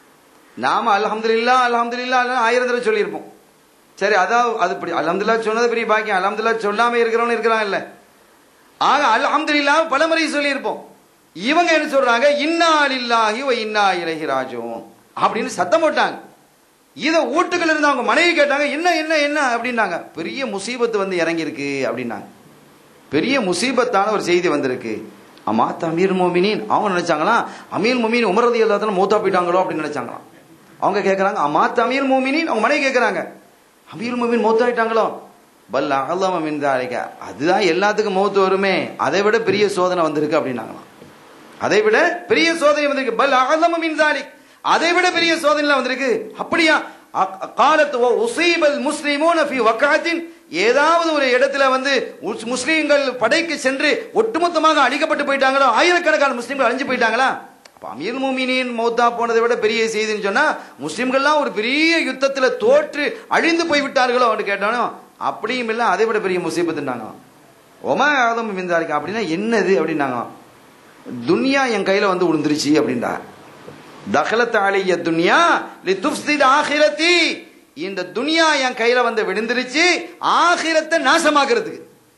நாம அல்ஹம்துலில்லாஹ் அல்ஹம்துலில்லாஹ் ஆயிரம் தடவை சொல்லியிருப்போம் சரி அதான் அது இப்படி அல்ஹம்துலில்லாஹ் சொன்னது பெரிய பாக்கியம் அல்ஹம்துலில்லாஹ் சொல்லாம இருக்கிறவங்க இருக்கிறாங்க இல்ல ஆக அல்ஹம்துலில்லாஹ் பலமுறை சொல்லியிருப்போம் இவங்க என்ன சொல்றாங்க இன்னா லில்லாஹி வ இன்னா இலைஹி ராஜிஊன் அப்படின்னு சத்தம் போட்டாங்க இத வீட்டுக்குள்ள இருந்து அவங்க மனைவி கேட்டாங்க என்ன என்ன என்ன அப்படின்னாங்க பெரிய முசீபத்து வந்து இறங்கி இருக்கு அப்படின்னாங்க பெரிய முசீபத்தான ஒரு செய்தி வந்திருக்கு அம்மா அமீர் மோமினின் அவங்க நினைச்சாங்களா அமீர் மோமின் உமரதி எல்லாத்தாலும் மூத்தா போயிட்டாங்களோ அப்படின்னு நினைச்சாங்களாம் அவங்க கேட்கறாங்க அம்மா அமீர் மோமினின் அவங்க மனைவி கேட்கறாங்க அமீர் மோமின் மூத்தாயிட்டாங்களோ பல் அகலம் மின் தாலிக அதுதான் எல்லாத்துக்கும் மௌத்து வருமே அதை விட பெரிய சோதனை வந்திருக்கு அப்படின்னாங்களாம் அதை விட பெரிய சோதனை வந்திருக்கு பல் அகலம் மின் தாலிக் அதை விட பெரிய சோதனை வந்திருக்கு அப்படியா அ- காலத்து ஓ உசீபல் முஸ்லிமூன ஃபி வக்காத்தின் ஏதாவது ஒரு இடத்துல வந்து உஸ்- முஸ்லிம்கள் படைக்கு சென்று ஒட்டுமொத்தமாக அழிக்கப்பட்டு போயிட்டாங்களோ ஆயிரக்கணக்கான முஸ்லிம்கள் அழிஞ்சு போயிட்டாங்களா அப்ப அமீர் மூமினின் மௌத்தா போனதை விட பெரிய செய்தின்னு சொன்னா முஸ்லிம்கள்லாம் ஒரு பெரிய யுத்தத்துல தோற்று அழிந்து போய் விட்டார்களோ அப்படின்னு கேட்டானோ அப்படியும் இல்ல அதை விட பெரிய முசீபத்துனாங்க ஒமா ஆதம் மிந்தாரிக்கா அப்படின்னா என்னது அப்படின்னாங்க துன்யா என் கையில வந்து விழுந்துருச்சு அப்படின்றார் தகலத் அலைய துன்யா லி துஃப்ஸித் ஆகிரத்தி இந்த துனியா என் கையில வந்து விழுந்துருச்சு ஆகிரத்தை நாசமாக்குறதுக்கு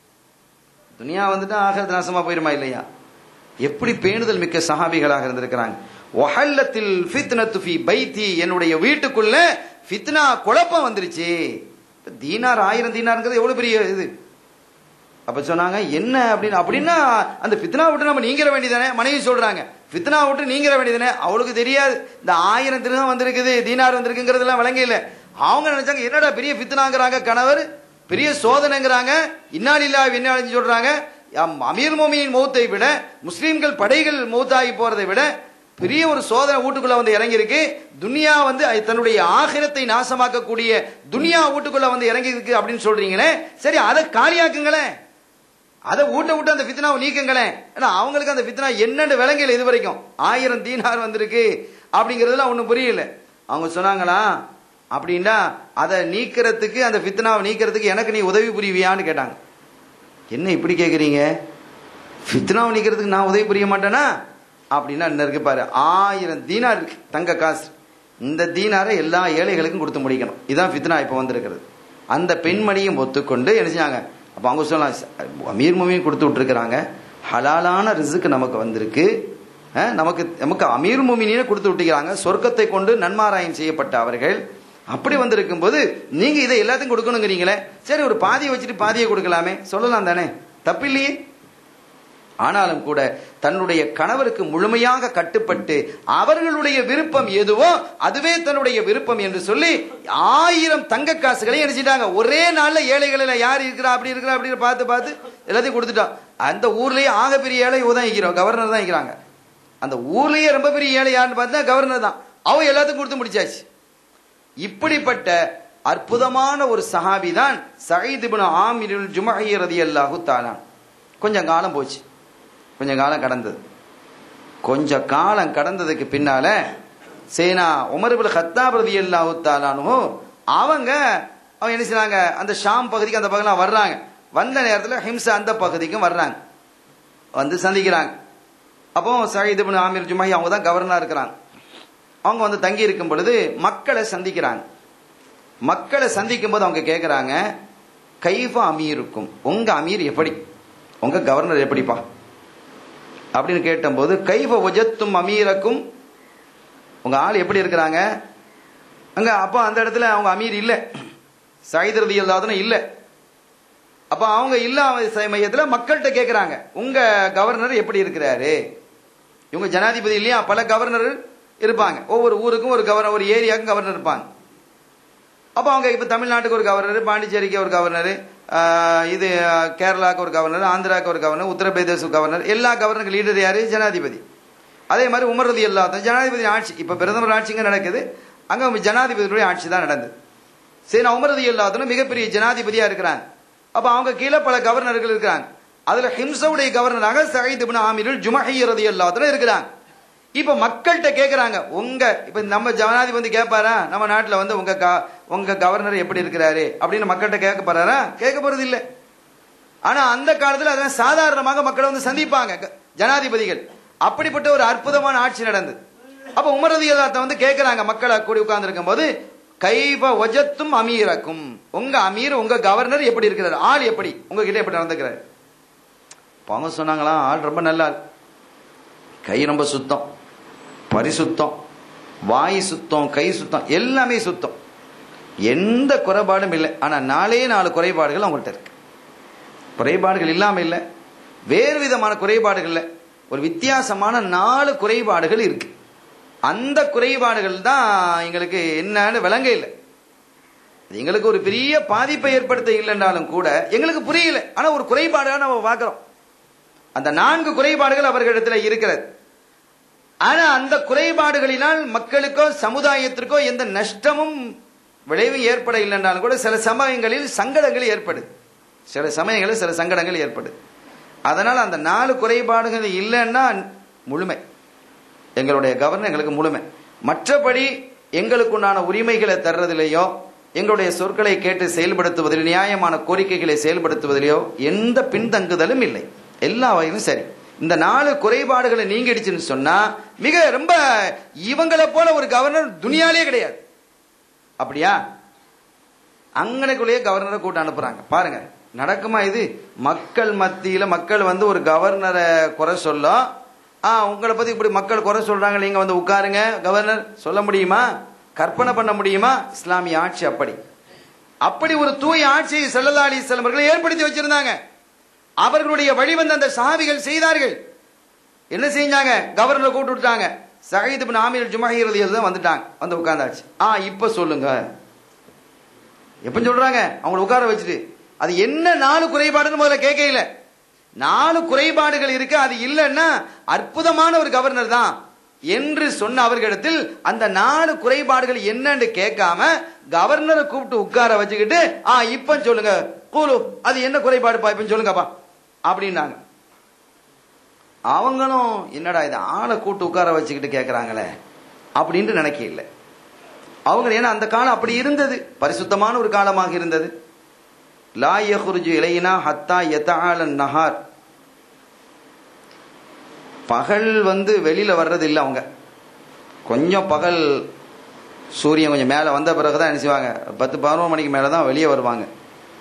துனியா வந்துட்டா ஆகிரத்து நாசமா போயிருமா இல்லையா எப்படி பேணுதல் மிக்க சஹாபிகளாக இருந்திருக்கிறாங்க ஒஹல்லத்தில் ஃபித்னத்து ஃபி பைத்தி என்னுடைய வீட்டுக்குள்ள ஃபித்னா குழப்பம் வந்துருச்சு இப்ப தீனார் ஆயிரம் தீனாருங்கிறது எவ்வளவு பெரிய இது அப்ப சொன்னாங்க என்ன அப்படின்னு அப்படின்னா அந்த ஃபித்னா விட்டு நம்ம நீங்கிற வேண்டியதானே மனைவி சொல்றாங்க ஃபித்னா விட்டு நீங்கிற வேண்டியதானே அவளுக்கு தெரியாது இந்த ஆயிரம் திருகம் வந்திருக்குது தீனார் வந்திருக்குங்கிறதுலாம் விளங்க இல்ல அவங்க நினைச்சாங்க என்னடா பெரிய ஃபித்னாங்கிறாங்க கணவர் பெரிய சோதனைங்கிறாங்க இன்னாலில்லா விண்ணாலின்னு சொல்றாங்க அம் அமீர் மோமியின் மௌத்தை விட முஸ்லீம்கள் படைகள் மௌத்தாகி போறதை விட பெரிய ஒரு சோதனை வீட்டுக்குள்ள வந்து இறங்கி இருக்கு துனியா வந்து அது தன்னுடைய ஆகிரத்தை நாசமாக்கக்கூடிய துனியா வீட்டுக்குள்ள வந்து இறங்கி இருக்கு அப்படின்னு சொல்றீங்களே சரி அதை காலியாக்குங்களேன் அதை ஊட்ட விட்டு அந்த ஃபித்னாவை நீக்குங்களேன் ஏன்னா அவங்களுக்கு அந்த ஃபித்னா என்னன்னு விளங்கல இது வரைக்கும் ஆயிரம் தீனார் வந்திருக்கு அப்படிங்கறதுலாம் ஒண்ணும் புரியல அவங்க சொன்னாங்களா அப்படின்னா அதை நீக்கிறதுக்கு அந்த ஃபித்னாவை நீக்கிறதுக்கு எனக்கு நீ உதவி புரிவியான்னு கேட்டாங்க என்ன இப்படி கேக்குறீங்க ஃபித்னாவை நீக்கிறதுக்கு நான் உதவி புரிய மாட்டேனா அப்படின்னா என்ன இருக்கு பாரு ஆயிரம் தீனார் இருக்கு தங்க காசு இந்த தீனாரை எல்லா ஏழைகளுக்கும் கொடுத்து முடிக்கணும் இதான் ஃபித்னா இப்ப வந்திருக்கிறது அந்த பெண்மணியும் ஒத்துக்கொண்டு என்ன செஞ்சாங்க அப்போ அவங்க சொல்லலாம் அமீர் மொமியும் கொடுத்து விட்டுருக்குறாங்க ஹலாலான ரிசுக்கு நமக்கு வந்திருக்கு அஹ், நமக்கு நமக்கு அமீர் மொமினியே கொடுத்து விட்டுக்கிறாங்க சொர்க்கத்தை கொண்டு நன்மாராயம் செய்யப்பட்ட அவர்கள் அப்படி வந்திருக்கும் போது நீங்க இதை எல்லாத்தையும் கொடுக்கணுங்கிறீங்களே சரி ஒரு பாதியை வச்சுட்டு பாதியை கொடுக்கலாமே சொல்லலாம் தானே தப்பில்லையே ஆனாலும் கூட தன்னுடைய கணவருக்கு முழுமையாக கட்டுப்பட்டு அவர்களுடைய விருப்பம் எதுவோ அதுவே தன்னுடைய விருப்பம் என்று சொல்லி ஆயிரம் தங்க காசுகளை அடிச்சிட்டாங்க ஒரே நாள்ல ஏழைகளில் யார் இருக்கிறா அப்படி இருக்கிறா அப்படி பார்த்து பார்த்து எல்லாத்தையும் கொடுத்துட்டான் அந்த ஊர்லயே ஆக பெரிய ஏழை இவ தான் இருக்கிறோம் கவர்னர் தான் இருக்கிறாங்க அந்த ஊர்லயே ரொம்ப பெரிய ஏழை யாருன்னு பார்த்தா கவர்னர் தான் அவன் எல்லாத்துக்கும் கொடுத்து முடிச்சாச்சு இப்படிப்பட்ட அற்புதமான ஒரு சஹாபி தான் சயீத் இப்னு ஆமிருல் ஜுமஹி ரலியல்லாஹு தஆலா கொஞ்சம் காலம் போச்சு கொஞ்சம் காலம் கடந்தது கொஞ்ச காலம் கடந்ததுக்கு பின்னால சேனா உமர் இப்னு கத்தாப் ரலியல்லாஹு தஆலானு அவங்க அவங்க என்ன செய்றாங்க அந்த ஷாம் பகுதிக்கு அந்த பகுதியெல்லாம் வர்றாங்க வந்த நேரத்தில் ஹிம்சா அந்த பகுதிக்கும் வர்றாங்க வந்து சந்திக்கிறாங்க அப்போ சயீத் இப்னு ஆமிர் ஜுமஹி அவங்க தான் கவர்னரா இருக்கிறாங்க அவங்க வந்து தங்கி இருக்கும் பொழுது மக்களை சந்திக்கிறாங்க மக்களை சந்திக்கும் போது அவங்க கேட்குறாங்க கைஃப அமீருக்கும் உங்க அமீர் எப்படி உங்க கவர்னர் எப்படிப்பா அப்படின்னு கேட்டபோது கைஃப ஒஜத்தும் அமீரக்கும் உங்க ஆள் எப்படி இருக்கிறாங்க அங்க அப்போ அந்த இடத்துல அவங்க அமீர் இல்லை சைதரதி இல்லாதனும் இல்லை அப்ப அவங்க இல்லாத சமயத்துல மக்கள்கிட்ட கேட்கறாங்க உங்க கவர்னர் எப்படி இருக்கிறாரு இவங்க ஜனாதிபதி இல்லையா பல கவர்னர் இருப்பாங்க ஒவ்வொரு ஊருக்கும் ஒரு கவர்னர் ஒரு ஏரியாவுக்கும் கவர்னர் இருப்பாங்க அப்போ அவங்க இப்போ தமிழ்நாட்டுக்கு ஒரு கவர்னர் பாண்டிச்சேரிக்கு ஒரு கவர்னர் இது ஆஹ், கேரளாக்கு ஒரு கவர்னர் ஆந்திராக்கு ஒரு கவர்னர் உத்தரப்பிரதேச கவர்னர் எல்லா கவர்னருக்கு லீடர் யாரு ஜனாதிபதி அதே மாதிரி உமரது எல்லாத்தையும் ஜனாதிபதி ஆட்சி இப்போ பிரதமர் ஆட்சிங்க நடக்குது அங்கே ஜனாதிபதியுடைய ஆட்சி தான் நடந்தது சரி நான் உமரது எல்லாத்தனும் மிகப்பெரிய ஜனாதிபதியா இருக்கிறாங்க அப்ப அவங்க கீழே பல கவர்னர்கள் இருக்கிறாங்க அதுல ஹிம்சவுடைய கவர்னராக சயீத் இப்னு ஆமிருல் ஜுமஹி ரலியல்லாஹு இருக்கிறாங்க இப்ப மக்கள்கிட்ட கேக்குறாங்க உங்க இப்ப நம்ம ஜனாதிபதி வந்து கேட்பாரா நம்ம நாட்டுல வந்து உங்க க- உங்க கவர்னர் எப்படி இருக்கிறாரு அப்படின்னு மக்கள்கிட்ட கேட்க போறாரா கேட்க போறது இல்ல ஆனா அந்த காலத்துல அதெல்லாம் சாதாரணமாக மக்களை வந்து சந்திப்பாங்க க- ஜனாதிபதிகள் அப்படிப்பட்ட ஒரு அற்புதமான ஆட்சி நடந்தது அப்ப உமரதி வந்து கேட்கிறாங்க மக்களை கூடி உட்கார்ந்து இருக்கும் போது கைப ஒஜத்தும் அமீரக்கும் உங்க அமீர் உங்க கவர்னர் எப்படி இருக்கிறார் ஆள் எப்படி உங்ககிட்ட எப்படி நடந்துக்கிறார் அப்ப அவங்க சொன்னாங்களாம் ஆள் ரொம்ப நல்ல ஆள் கை ரொம்ப சுத்தம் பரிசுத்தம் வாய் சுத்தம் கை சுத்தம் எல்லாமே சுத்தம் எந்த குறைபாடும் இல்லை ஆனா நாலே நாலு குறைபாடுகள் அவங்கள்ட்ட இருக்கு குறைபாடுகள் இல்லாம இல்லை வேறு விதமான குறைபாடுகள் இல்லை ஒரு வித்தியாசமான நாலு குறைபாடுகள் இருக்கு அந்த குறைபாடுகள் தான் எங்களுக்கு என்னன்னு விளங்க இல்லை அது எங்களுக்கு ஒரு பெரிய பாதிப்பை ஏற்படுத்த இல்லைன்றாலும் கூட எங்களுக்கு புரியல ஆனா ஒரு குறைபாடாக நம்ம பார்க்கிறோம் அந்த நான்கு குறைபாடுகள் அவர்களிடத்தில் இருக்கிறது ஆனா அந்த குறைபாடுகளினால் மக்களுக்கோ சமுதாயத்திற்கோ எந்த நஷ்டமும் விளைவும் ஏற்பட இல்லைன்னாலும் கூட சில சமயங்களில் சங்கடங்கள் ஏற்படுது சில சமயங்களில் சில சங்கடங்கள் ஏற்படுது அதனால் அந்த நாலு குறைபாடுகள் இல்லைன்னா முழுமை எங்களுடைய கவர்னர் எங்களுக்கு முழுமை மற்றபடி எங்களுக்குண்டான உரிமைகளை தர்றதிலேயோ எங்களுடைய சொற்களை கேட்டு செயல்படுத்துவதில் நியாயமான கோரிக்கைகளை செயல்படுத்துவதிலேயோ எந்த பின்தங்குதலும் இல்லை எல்லா வகையிலும் சரி இந்த நாலு குறைபாடுகளை நீங்கிடுச்சுன்னு சொன்னா மிக ரொம்ப இவங்களை போல ஒரு கவர்னர் துனியாலே கிடையாது அப்படியா அங்கனைக்குள்ளேயே கவர்னரை கூட்ட அனுப்புறாங்க பாருங்க நடக்குமா இது மக்கள் மத்தியில மக்கள் வந்து ஒரு கவர்னரை குறை சொல்ல ஆ உங்களை பத்தி இப்படி மக்கள் குறை சொல்றாங்க நீங்க வந்து உட்காருங்க கவர்னர் சொல்ல முடியுமா கற்பனை பண்ண முடியுமா இஸ்லாமிய ஆட்சி அப்படி அப்படி ஒரு தூய ஆட்சியை செல்லல்லா அலிஸ்லாம் அவர்கள் ஏற்படுத்தி வச்சிருந்தாங்க அவர்களுடைய வழிவந்த அந்த சஹாபிகள் செய்தார்கள் என்ன செஞ்சாங்க கவர்னர் கூப்பிட்டு விட்டாங்க சயீத் பின் ஆமீர் ஜுமஹி ரலியல்லாஹு தான் வந்துட்டாங்க வந்து உட்கார்ந்தாச்சு ஆ இப்ப சொல்லுங்க எப்ப சொல்றாங்க அவங்களை உட்கார வச்சுட்டு அது என்ன நாலு குறைபாடுன்னு முதல்ல கேட்கல நாலு குறைபாடுகள் இருக்கு அது இல்லைன்னா அற்புதமான ஒரு கவர்னர் தான் என்று சொன்ன அவர்களிடத்தில் அந்த நாலு குறைபாடுகள் என்னன்னு கேட்காம கவர்னரை கூப்பிட்டு உட்கார வச்சுக்கிட்டு ஆ இப்ப சொல்லுங்க கூலு அது என்ன குறைபாடுப்பா இப்ப சொல்லுங்கப்பா அப்படின்னாங்க அவங்களும் என்னடா இது ஆளை கூட்டு உட்கார வச்சுக்கிட்டு கேட்கறாங்களே அப்படின்ட்டு நினைக்க இல்லை அவங்க ஏன்னா அந்த காலம் அப்படி இருந்தது பரிசுத்தமான ஒரு காலமாக இருந்தது லா யஹ்ருஜு இலைனா ஹத்தா யதஆல நஹார் பகல் வந்து வெளியில வர்றது இல்லை அவங்க கொஞ்சம் பகல் சூரியன் கொஞ்சம் மேலே வந்த பிறகு தான் என்ன செய்வாங்க பத்து பதினோரு மணிக்கு மேலே தான் வெளியே வருவாங்க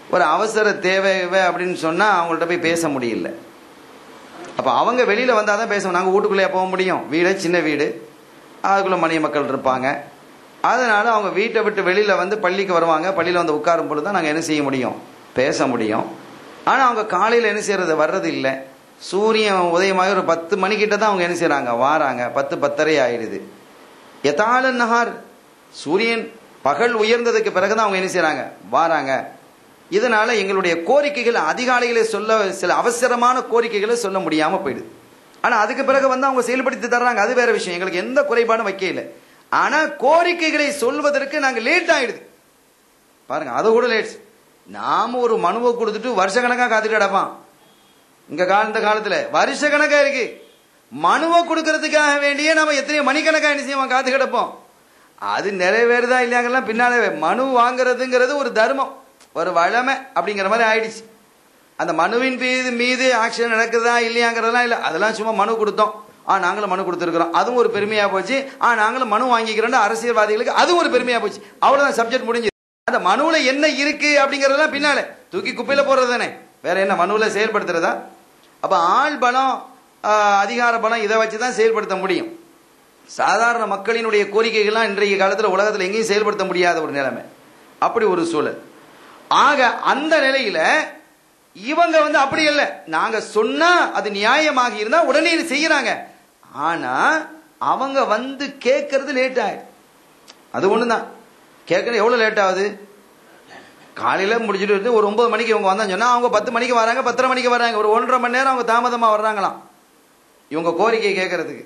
ஒரு அவசர தேவை இவ அப்படின்னு சொன்னா அவங்கள்ட்ட போய் பேச முடியல அப்ப அவங்க வெளியில வந்தாதான் தான் பேச நாங்க வீட்டுக்குள்ளேயே போக முடியும் வீடு சின்ன வீடு அதுக்குள்ள மணிய மக்கள் இருப்பாங்க அதனால அவங்க வீட்டை விட்டு வெளியில வந்து பள்ளிக்கு வருவாங்க பள்ளியில வந்து உட்காரும் பொழுது தான் நாங்க என்ன செய்ய முடியும் பேச முடியும் ஆனா அவங்க காலையில என்ன செய்யறது வர்றது இல்லை சூரியன் உதயமாக ஒரு பத்து மணிக்கிட்ட தான் அவங்க என்ன செய்றாங்க வாராங்க பத்து பத்தரை ஆயிடுது எதால நகார் சூரியன் பகல் உயர்ந்ததுக்கு பிறகுதான் அவங்க என்ன செய்றாங்க வாராங்க இதனால எங்களுடைய கோரிக்கைகள் அதிகாலையிலே சொல்ல சில அவசரமான கோரிக்கைகளை சொல்ல முடியாம போயிடுது ஆனா அதுக்கு பிறகு வந்து அவங்க செயல்படுத்தி தர்றாங்க அது வேற விஷயம் எங்களுக்கு எந்த குறைபாடும் வைக்கல ஆனா கோரிக்கைகளை சொல்வதற்கு நாங்க லேட் ஆயிடுது பாருங்க அது கூட லேட் நாம ஒரு மனுவை கொடுத்துட்டு வருஷ கணக்கா காத்துட்டு கிடப்பான் இங்க கால இந்த காலத்துல வருஷ கணக்கா இருக்கு மனுவை கொடுக்கறதுக்காக வேண்டியே நம்ம எத்தனையோ மணிக்கணக்கா என்ன செய்வோம் காத்து கிடப்போம் அது நிறைவேறுதா இல்லையாங்கலாம் பின்னாலே மனு வாங்குறதுங்கிறது ஒரு தர்மம் ஒரு வழமை அப்படிங்கிற மாதிரி ஆயிடுச்சு அந்த மனுவின் மீது மீது ஆக்ஷன் நடக்குதா இல்லையாங்கிறதெல்லாம் இல்லை அதெல்லாம் சும்மா மனு கொடுத்தோம் ஆ நாங்களும் மனு கொடுத்துருக்குறோம் அதுவும் ஒரு பெருமையா போச்சு ஆ நாங்களும் மனு வாங்கிக்கிறோம் அரசியல்வாதிகளுக்கு அதுவும் ஒரு பெருமையா போச்சு அவ்வளவுதான் சப்ஜெக்ட் முடிஞ்சு அந்த மனுவுல என்ன இருக்கு அப்படிங்கறதெல்லாம் பின்னால தூக்கி குப்பையில போறது தானே வேற என்ன மனுவுல செயல்படுத்துறதா அப்ப ஆள் பலம் ஆஹ், அதிகார பலம் இதை வச்சு தான் செயல்படுத்த முடியும் சாதாரண மக்களினுடைய கோரிக்கைகள்லாம் இன்றைய காலத்துல உலகத்துல எங்கேயும் செயல்படுத்த முடியாத ஒரு நிலைமை அப்படி ஒரு சூழல் ஆக அந்த நிலையில இவங்க வந்து அப்படி இல்ல நாங்க சொன்னா அது நியாயமாக இருந்தா உடனே இது செய்யறாங்க ஆனா அவங்க வந்து கேட்கறது லேட் ஆயிடும் அது ஒண்ணுதான் கேட்கறது எவ்வளவு லேட் ஆகுது காலையில முடிச்சுட்டு வந்து ஒரு ஒன்பது மணிக்கு இவங்க வந்தான்னு சொன்னா அவங்க பத்து மணிக்கு வராங்க பத்தரை மணிக்கு வராங்க ஒரு ஒன்றரை மணி நேரம் அவங்க தாமதமா வர்றாங்களாம் இவங்க கோரிக்கை கேட்கறதுக்கு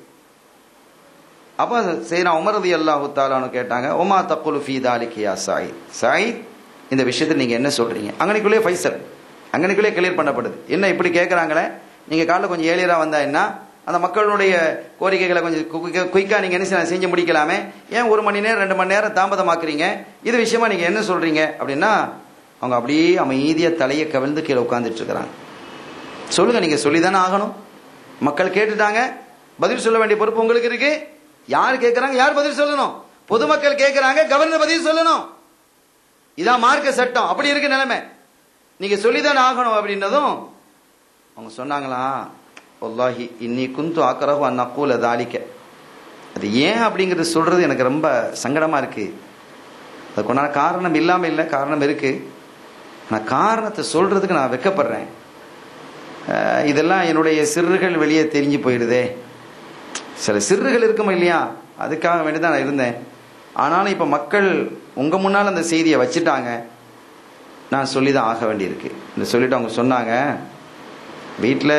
அப்ப செய்யறா உமரதி அல்லாஹு தாலான்னு கேட்டாங்க ஒமா தக்குலு ஃபீ தாலிகியா சாயித் சாயித் இந்த விஷயத்துல நீங்க என்ன சொல்றீங்க அங்கனைக்குள்ளே ஃபைசல் அங்கனைக்குள்ளே கிளியர் பண்ணப்படுது என்ன இப்படி கேட்கறாங்களே நீங்க காலைல கொஞ்சம் ஏழியரா வந்தா என்ன அந்த மக்களுடைய கோரிக்கைகளை கொஞ்சம் குயிக்கா நீங்க என்ன செய்ய- செஞ்சு முடிக்கலாமே ஏன் ஒரு மணி நேரம் ரெண்டு மணி நேரம் தாமதமாக்குறீங்க இது விஷயமா நீங்க என்ன சொல்றீங்க அப்படின்னா அவங்க அப்படியே அமைதியா தலையை கவிழ்ந்து கீழே உட்கார்ந்துட்டு இருக்கிறாங்க சொல்லுங்க நீங்க சொல்லிதானே ஆகணும் மக்கள் கேட்டுட்டாங்க பதில் சொல்ல வேண்டிய பொறுப்பு உங்களுக்கு இருக்கு யார் கேட்கறாங்க யார் பதில் சொல்லணும் பொதுமக்கள் கேட்கறாங்க கவர்னர் பதில் சொல்லணும் இதான் மார்க்க சட்டம் அப்படி இருக்கு நிலைமை நீங்க சொல்லிதானே ஆகணும் அப்படின்னதும் அவங்க சொன்னாங்களா ஒல்லாஹி இன்னி குந்து ஆக்கரஹு அன் அக்கூல தாலிக்க அது ஏன் அப்படிங்கறது சொல்றது எனக்கு ரொம்ப சங்கடமா இருக்கு அதுக்கு ஒன்றான காரணம் இல்லாம இல்லை காரணம் இருக்கு ஆனா காரணத்தை சொல்றதுக்கு நான் வெக்கப்படுறேன் அஹ் இதெல்லாம் என்னுடைய சிறுகள் வெளியே தெரிஞ்சு போயிடுதே சில சிறுகள் இருக்குமா இல்லையா அதுக்காக வேண்டி தான் நான் இருந்தேன் ஆனாலும் இப்போ மக்கள் உங்க முன்னால் அந்த செய்தியை வச்சுட்டாங்க நான் சொல்லி தான் ஆக வேண்டியிருக்கு இந்த சொல்லிட்டு அவங்க சொன்னாங்க வீட்டில்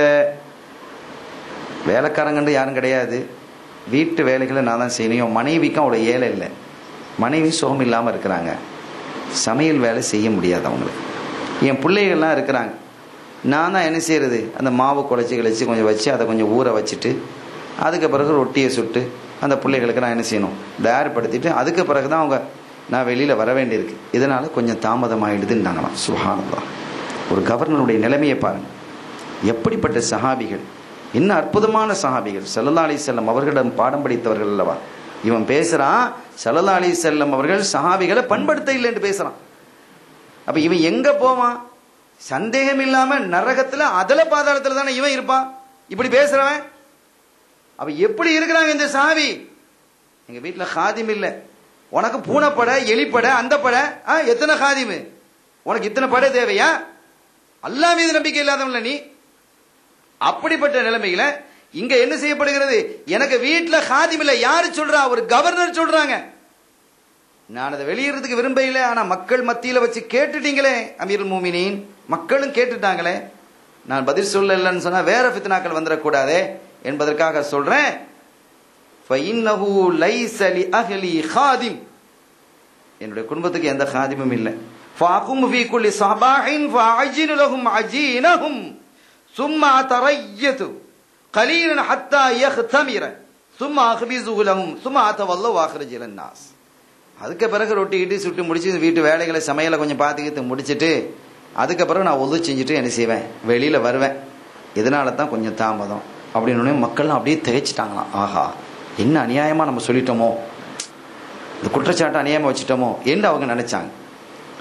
வேலைக்காரங்கண்டு யாரும் கிடையாது வீட்டு வேலைகளை நான் தான் செய்யணும் என் மனைவிக்கும் அவ்வளோ ஏழை இல்லை மனைவி சுகம் இல்லாமல் இருக்கிறாங்க சமையல் வேலை செய்ய முடியாது அவங்களுக்கு என் பிள்ளைகள்லாம் இருக்கிறாங்க நான் தான் என்ன செய்யறது அந்த மாவு குழச்சி கிழச்சி கொஞ்சம் வச்சு அதை கொஞ்சம் ஊற வச்சுட்டு அதுக்கு பிறகு ரொட்டியை சுட்டு அந்த பிள்ளைகளுக்கு நான் என்ன செய்யணும் தயார்படுத்திட்டு அதுக்கு பிறகு தான் அவங்க நான் வெளியில் வர வேண்டியிருக்கு இதனால கொஞ்சம் தாமதமாயிடுதுன்னாங்களாம் சுஹானல்லா ஒரு கவர்னருடைய நிலைமையை பாருங்க எப்படிப்பட்ட சஹாபிகள் என்ன அற்புதமான சஹாபிகள் சல்லல்லா அலி செல்லம் அவர்களிடம் பாடம் படித்தவர்கள் அல்லவா இவன் பேசுறான் சல்லல்லா அலி செல்லம் அவர்கள் சஹாபிகளை பண்படுத்த இல்லைன்னு பேசுறான் அப்ப இவன் எங்க போவான் சந்தேகம் இல்லாம நரகத்துல அதல பாதாளத்துல தானே இவன் இருப்பான் இப்படி பேசுறவன் அப்ப எப்படி இருக்கிறாங்க இந்த சாவி எங்க வீட்டுல காதிம் இல்ல உனக்கு பூனைப்படை எலிப்படை அந்த படை ஆ, எத்தனை காதிமு உனக்கு இத்தனை படை தேவையா அல்லாஹ் மீது நம்பிக்கை இல்லாதவன்ல நீ அப்படிப்பட்ட நிலைமையில இங்க என்ன செய்யப்படுகிறது எனக்கு வீட்டுல காதிம் இல்ல யாரு சொல்றா ஒரு கவர்னர் சொல்றாங்க நான் அதை வெளியிடுறதுக்கு விரும்பல ஆனா மக்கள் மத்தியில வச்சு கேட்டுட்டீங்களே அமீருல் மூமினின் மக்களும் கேட்டுட்டாங்களே நான் பதில் சொல்லலன்னு சொன்னா வேற ஃபித்னாக்கள் வந்துடக்கூடாதே என்பதற்காக சொல்றேன் فَإِنَّهُ لَيْسَ لِأَهْلِي خَادِمٌ என்னுடைய குடும்பத்துக்கு எந்த காதிமும் இல்லை فَأَقُمُ فِي كُلِّ صَبَاحٍ فَأَعْجِنُ لَهُمْ عَجِينَهُمْ ثُمَّ أَتَرَيَّتُ قَلِيلًا حَتَّى يَخْتَمِرَ ثُمَّ أَخْبِزُهُ لَهُمْ ثُمَّ أَتَوَلَّ وَأَخْرُجُ إِلَى النَّاسِ அதுக்கு பிறகு ரொட்டி கிட்டி சுட்டு முடிச்சு வீட்டு வேலைகளை சமையலை கொஞ்சம் பார்த்துக்கிட்டு முடிச்சிட்டு அதுக்கப்புறம் நான் ஒது செஞ்சுட்டு என்ன செய்வேன் வெளியில வருவேன் இதனால தான் கொஞ்சம் தாமதம் அப்படின்னு உடனே மக்கள்லாம் அப்படியே திகைச்சிட்டாங்களாம் ஆஹா என்ன அநியாயமா நம்ம சொல்லிட்டோமோ இந்த குற்றச்சாட்டை அநியாயமா வச்சுட்டோமோ என்று அவங்க நினைச்சாங்க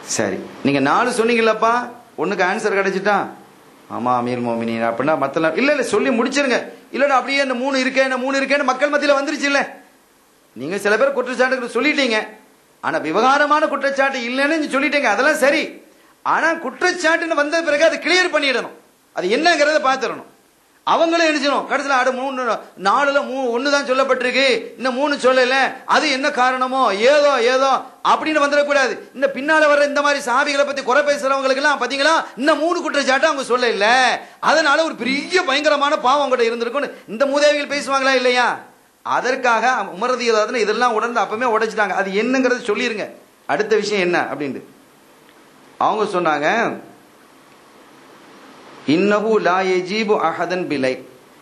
சரி நீங்க நாலு சொன்னீங்கல்லப்பா ஒண்ணுக்கு ஆன்சர் கிடைச்சிட்டா ஆமா அமீர் மோமினி அப்படின்னா மத்தல இல்ல இல்ல சொல்லி முடிச்சிருங்க இல்லடா அப்படியே இந்த மூணு இருக்கே இந்த மூணு இருக்கேன்னு மக்கள் மத்தியில வந்துருச்சு இல்ல நீங்க சில பேர் குற்றச்சாட்டு சொல்லிட்டீங்க ஆனா விவகாரமான குற்றச்சாட்டு இல்லைன்னு நீங்க சொல்லிட்டீங்க அதெல்லாம் சரி ஆனா குற்றச்சாட்டுன்னு வந்த பிறகு அதை கிளியர் பண்ணிடணும் அது என்னங்கிறத பாத்துறணும் அவங்களும் என்ன செய்யணும் கடைசியில் அட மூணு நாலுல மூணு ஒன்று தான் சொல்லப்பட்டிருக்கு இன்னும் மூணு சொல்லல அது என்ன காரணமோ ஏதோ ஏதோ அப்படின்னு வந்துடக்கூடாது இந்த பின்னால வர்ற இந்த மாதிரி சாபிகளை பத்தி குறை பேசுறவங்களுக்கு எல்லாம் பாத்தீங்களா இன்னும் மூணு குற்றச்சாட்டு அவங்க சொல்ல இல்ல அதனால ஒரு பெரிய பயங்கரமான பாவம் அவங்ககிட்ட இருந்திருக்கும்னு இந்த மூதேவிகள் பேசுவாங்களா இல்லையா அதற்காக உமரதியதாதுன்னு இதெல்லாம் உடந்து அப்பவே உடைச்சிட்டாங்க அது என்னங்கிறது சொல்லிருங்க அடுத்த விஷயம் என்ன அப்படின்ட்டு அவங்க சொன்னாங்க இன்னஹு லா எஜீபு அஹதன் பிலை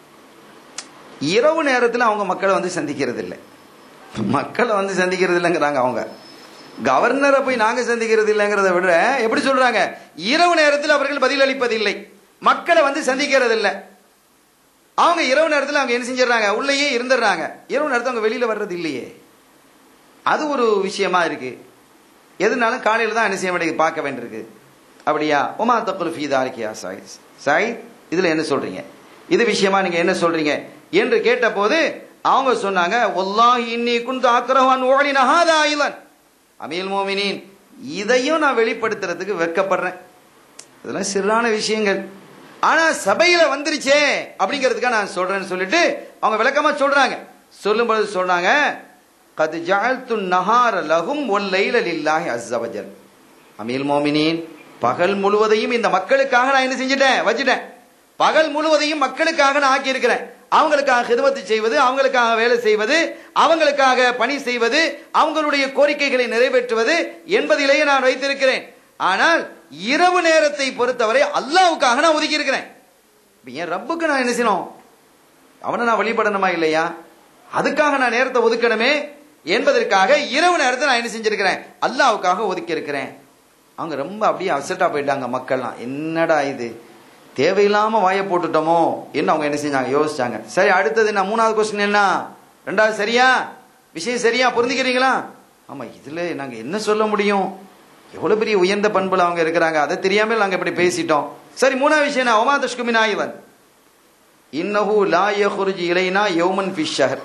இரவு நேரத்தில் அவங்க மக்களை வந்து சந்திக்கிறது இல்லை மக்களை வந்து சந்திக்கிறது இல்லைங்கிறாங்க அவங்க கவர்னரை போய் நாங்க சந்திக்கிறது இல்லைங்கிறத விட எப்படி சொல்றாங்க இரவு நேரத்தில் அவர்கள் பதில் அளிப்பதில்லை மக்களை வந்து சந்திக்கிறது இல்லை அவங்க இரவு நேரத்தில் அவங்க என்ன செஞ்சிடறாங்க உள்ளேயே இருந்துடுறாங்க இரவு நேரத்தில் அவங்க வெளியில வர்றது இல்லையே அது ஒரு விஷயமா இருக்கு எதுனாலும் காலையில தான் என்ன செய்ய வேண்டியது பார்க்க வேண்டியிருக்கு அப்படியா உமா தக்குல் ஃபீதா இருக்கியா சாயித் சாயித் இதுல என்ன சொல்றீங்க இது விஷயமா நீங்க என்ன சொல்றீங்க என்று கேட்டபோது அவங்க சொன்னாங்க ஒல்லாஹி இன்னி குந்து அக்ரஹான் ஓலின ஹாதா ஐலன் அமீல் மோமினின் இதையும் நான் வெளிப்படுத்துறதுக்கு வெட்கப்படுறேன் இதெல்லாம் சிறான விஷயங்கள் ஆனா சபையில வந்துருச்சே அப்படிங்கிறதுக்காக நான் சொல்றேன்னு சொல்லிட்டு அவங்க விளக்கமா சொல்றாங்க சொல்லும்போது சொன்னாங்க கது ஜாழ்த்து நஹார லகும் ஒல்லைல லில்லாஹி அஸ்ஸவஜல் அமீல் மோமினின் பகல் முழுவதையும் இந்த மக்களுக்காக நான் என்ன செஞ்சிட்டேன் வச்சுட்டேன் பகல் முழுவதையும் மக்களுக்காக நான் ஆக்கி இருக்கிறேன் அவங்களுக்காக ஹிதமத்து செய்வது அவங்களுக்காக வேலை செய்வது அவங்களுக்காக பணி செய்வது அவங்களுடைய கோரிக்கைகளை நிறைவேற்றுவது என்பதிலேயே நான் வைத்திருக்கிறேன் ஆனால் இரவு நேரத்தை பொறுத்தவரை அல்லாவுக்காக நான் ஒதுக்கி இருக்கிறேன் என் ரப்புக்கு நான் என்ன செய்யணும் அவனை நான் வழிபடணுமா இல்லையா அதுக்காக நான் நேரத்தை ஒதுக்கணுமே என்பதற்காக இரவு நேரத்தை நான் என்ன செஞ்சிருக்கிறேன் அல்லாவுக்காக ஒதுக்கி இருக்கிறேன் அவங்க ரொம்ப அப்படியே அப்செட்டா போயிட்டாங்க மக்கள்லாம் என்னடா இது தேவையில்லாம வாய போட்டுட்டோமோ என்ன அவங்க என்ன செஞ்சாங்க யோசிச்சாங்க சரி அடுத்தது என்ன மூணாவது கொஸ்டின் என்ன ரெண்டாவது சரியா விஷயம் சரியா புரிஞ்சுக்கிறீங்களா ஆமா இதுல நாங்க என்ன சொல்ல முடியும் எவ்வளவு பெரிய உயர்ந்த பண்புல அவங்க இருக்கிறாங்க அதை தெரியாமல் நாங்க இப்படி பேசிட்டோம் சரி மூணாவது விஷயம் என்ன ஒமா தஷ்குமினா இவன் இன்னஹு லா யஹ்ருஜு இலைனா யௌமன் ஃபி ஷஹர்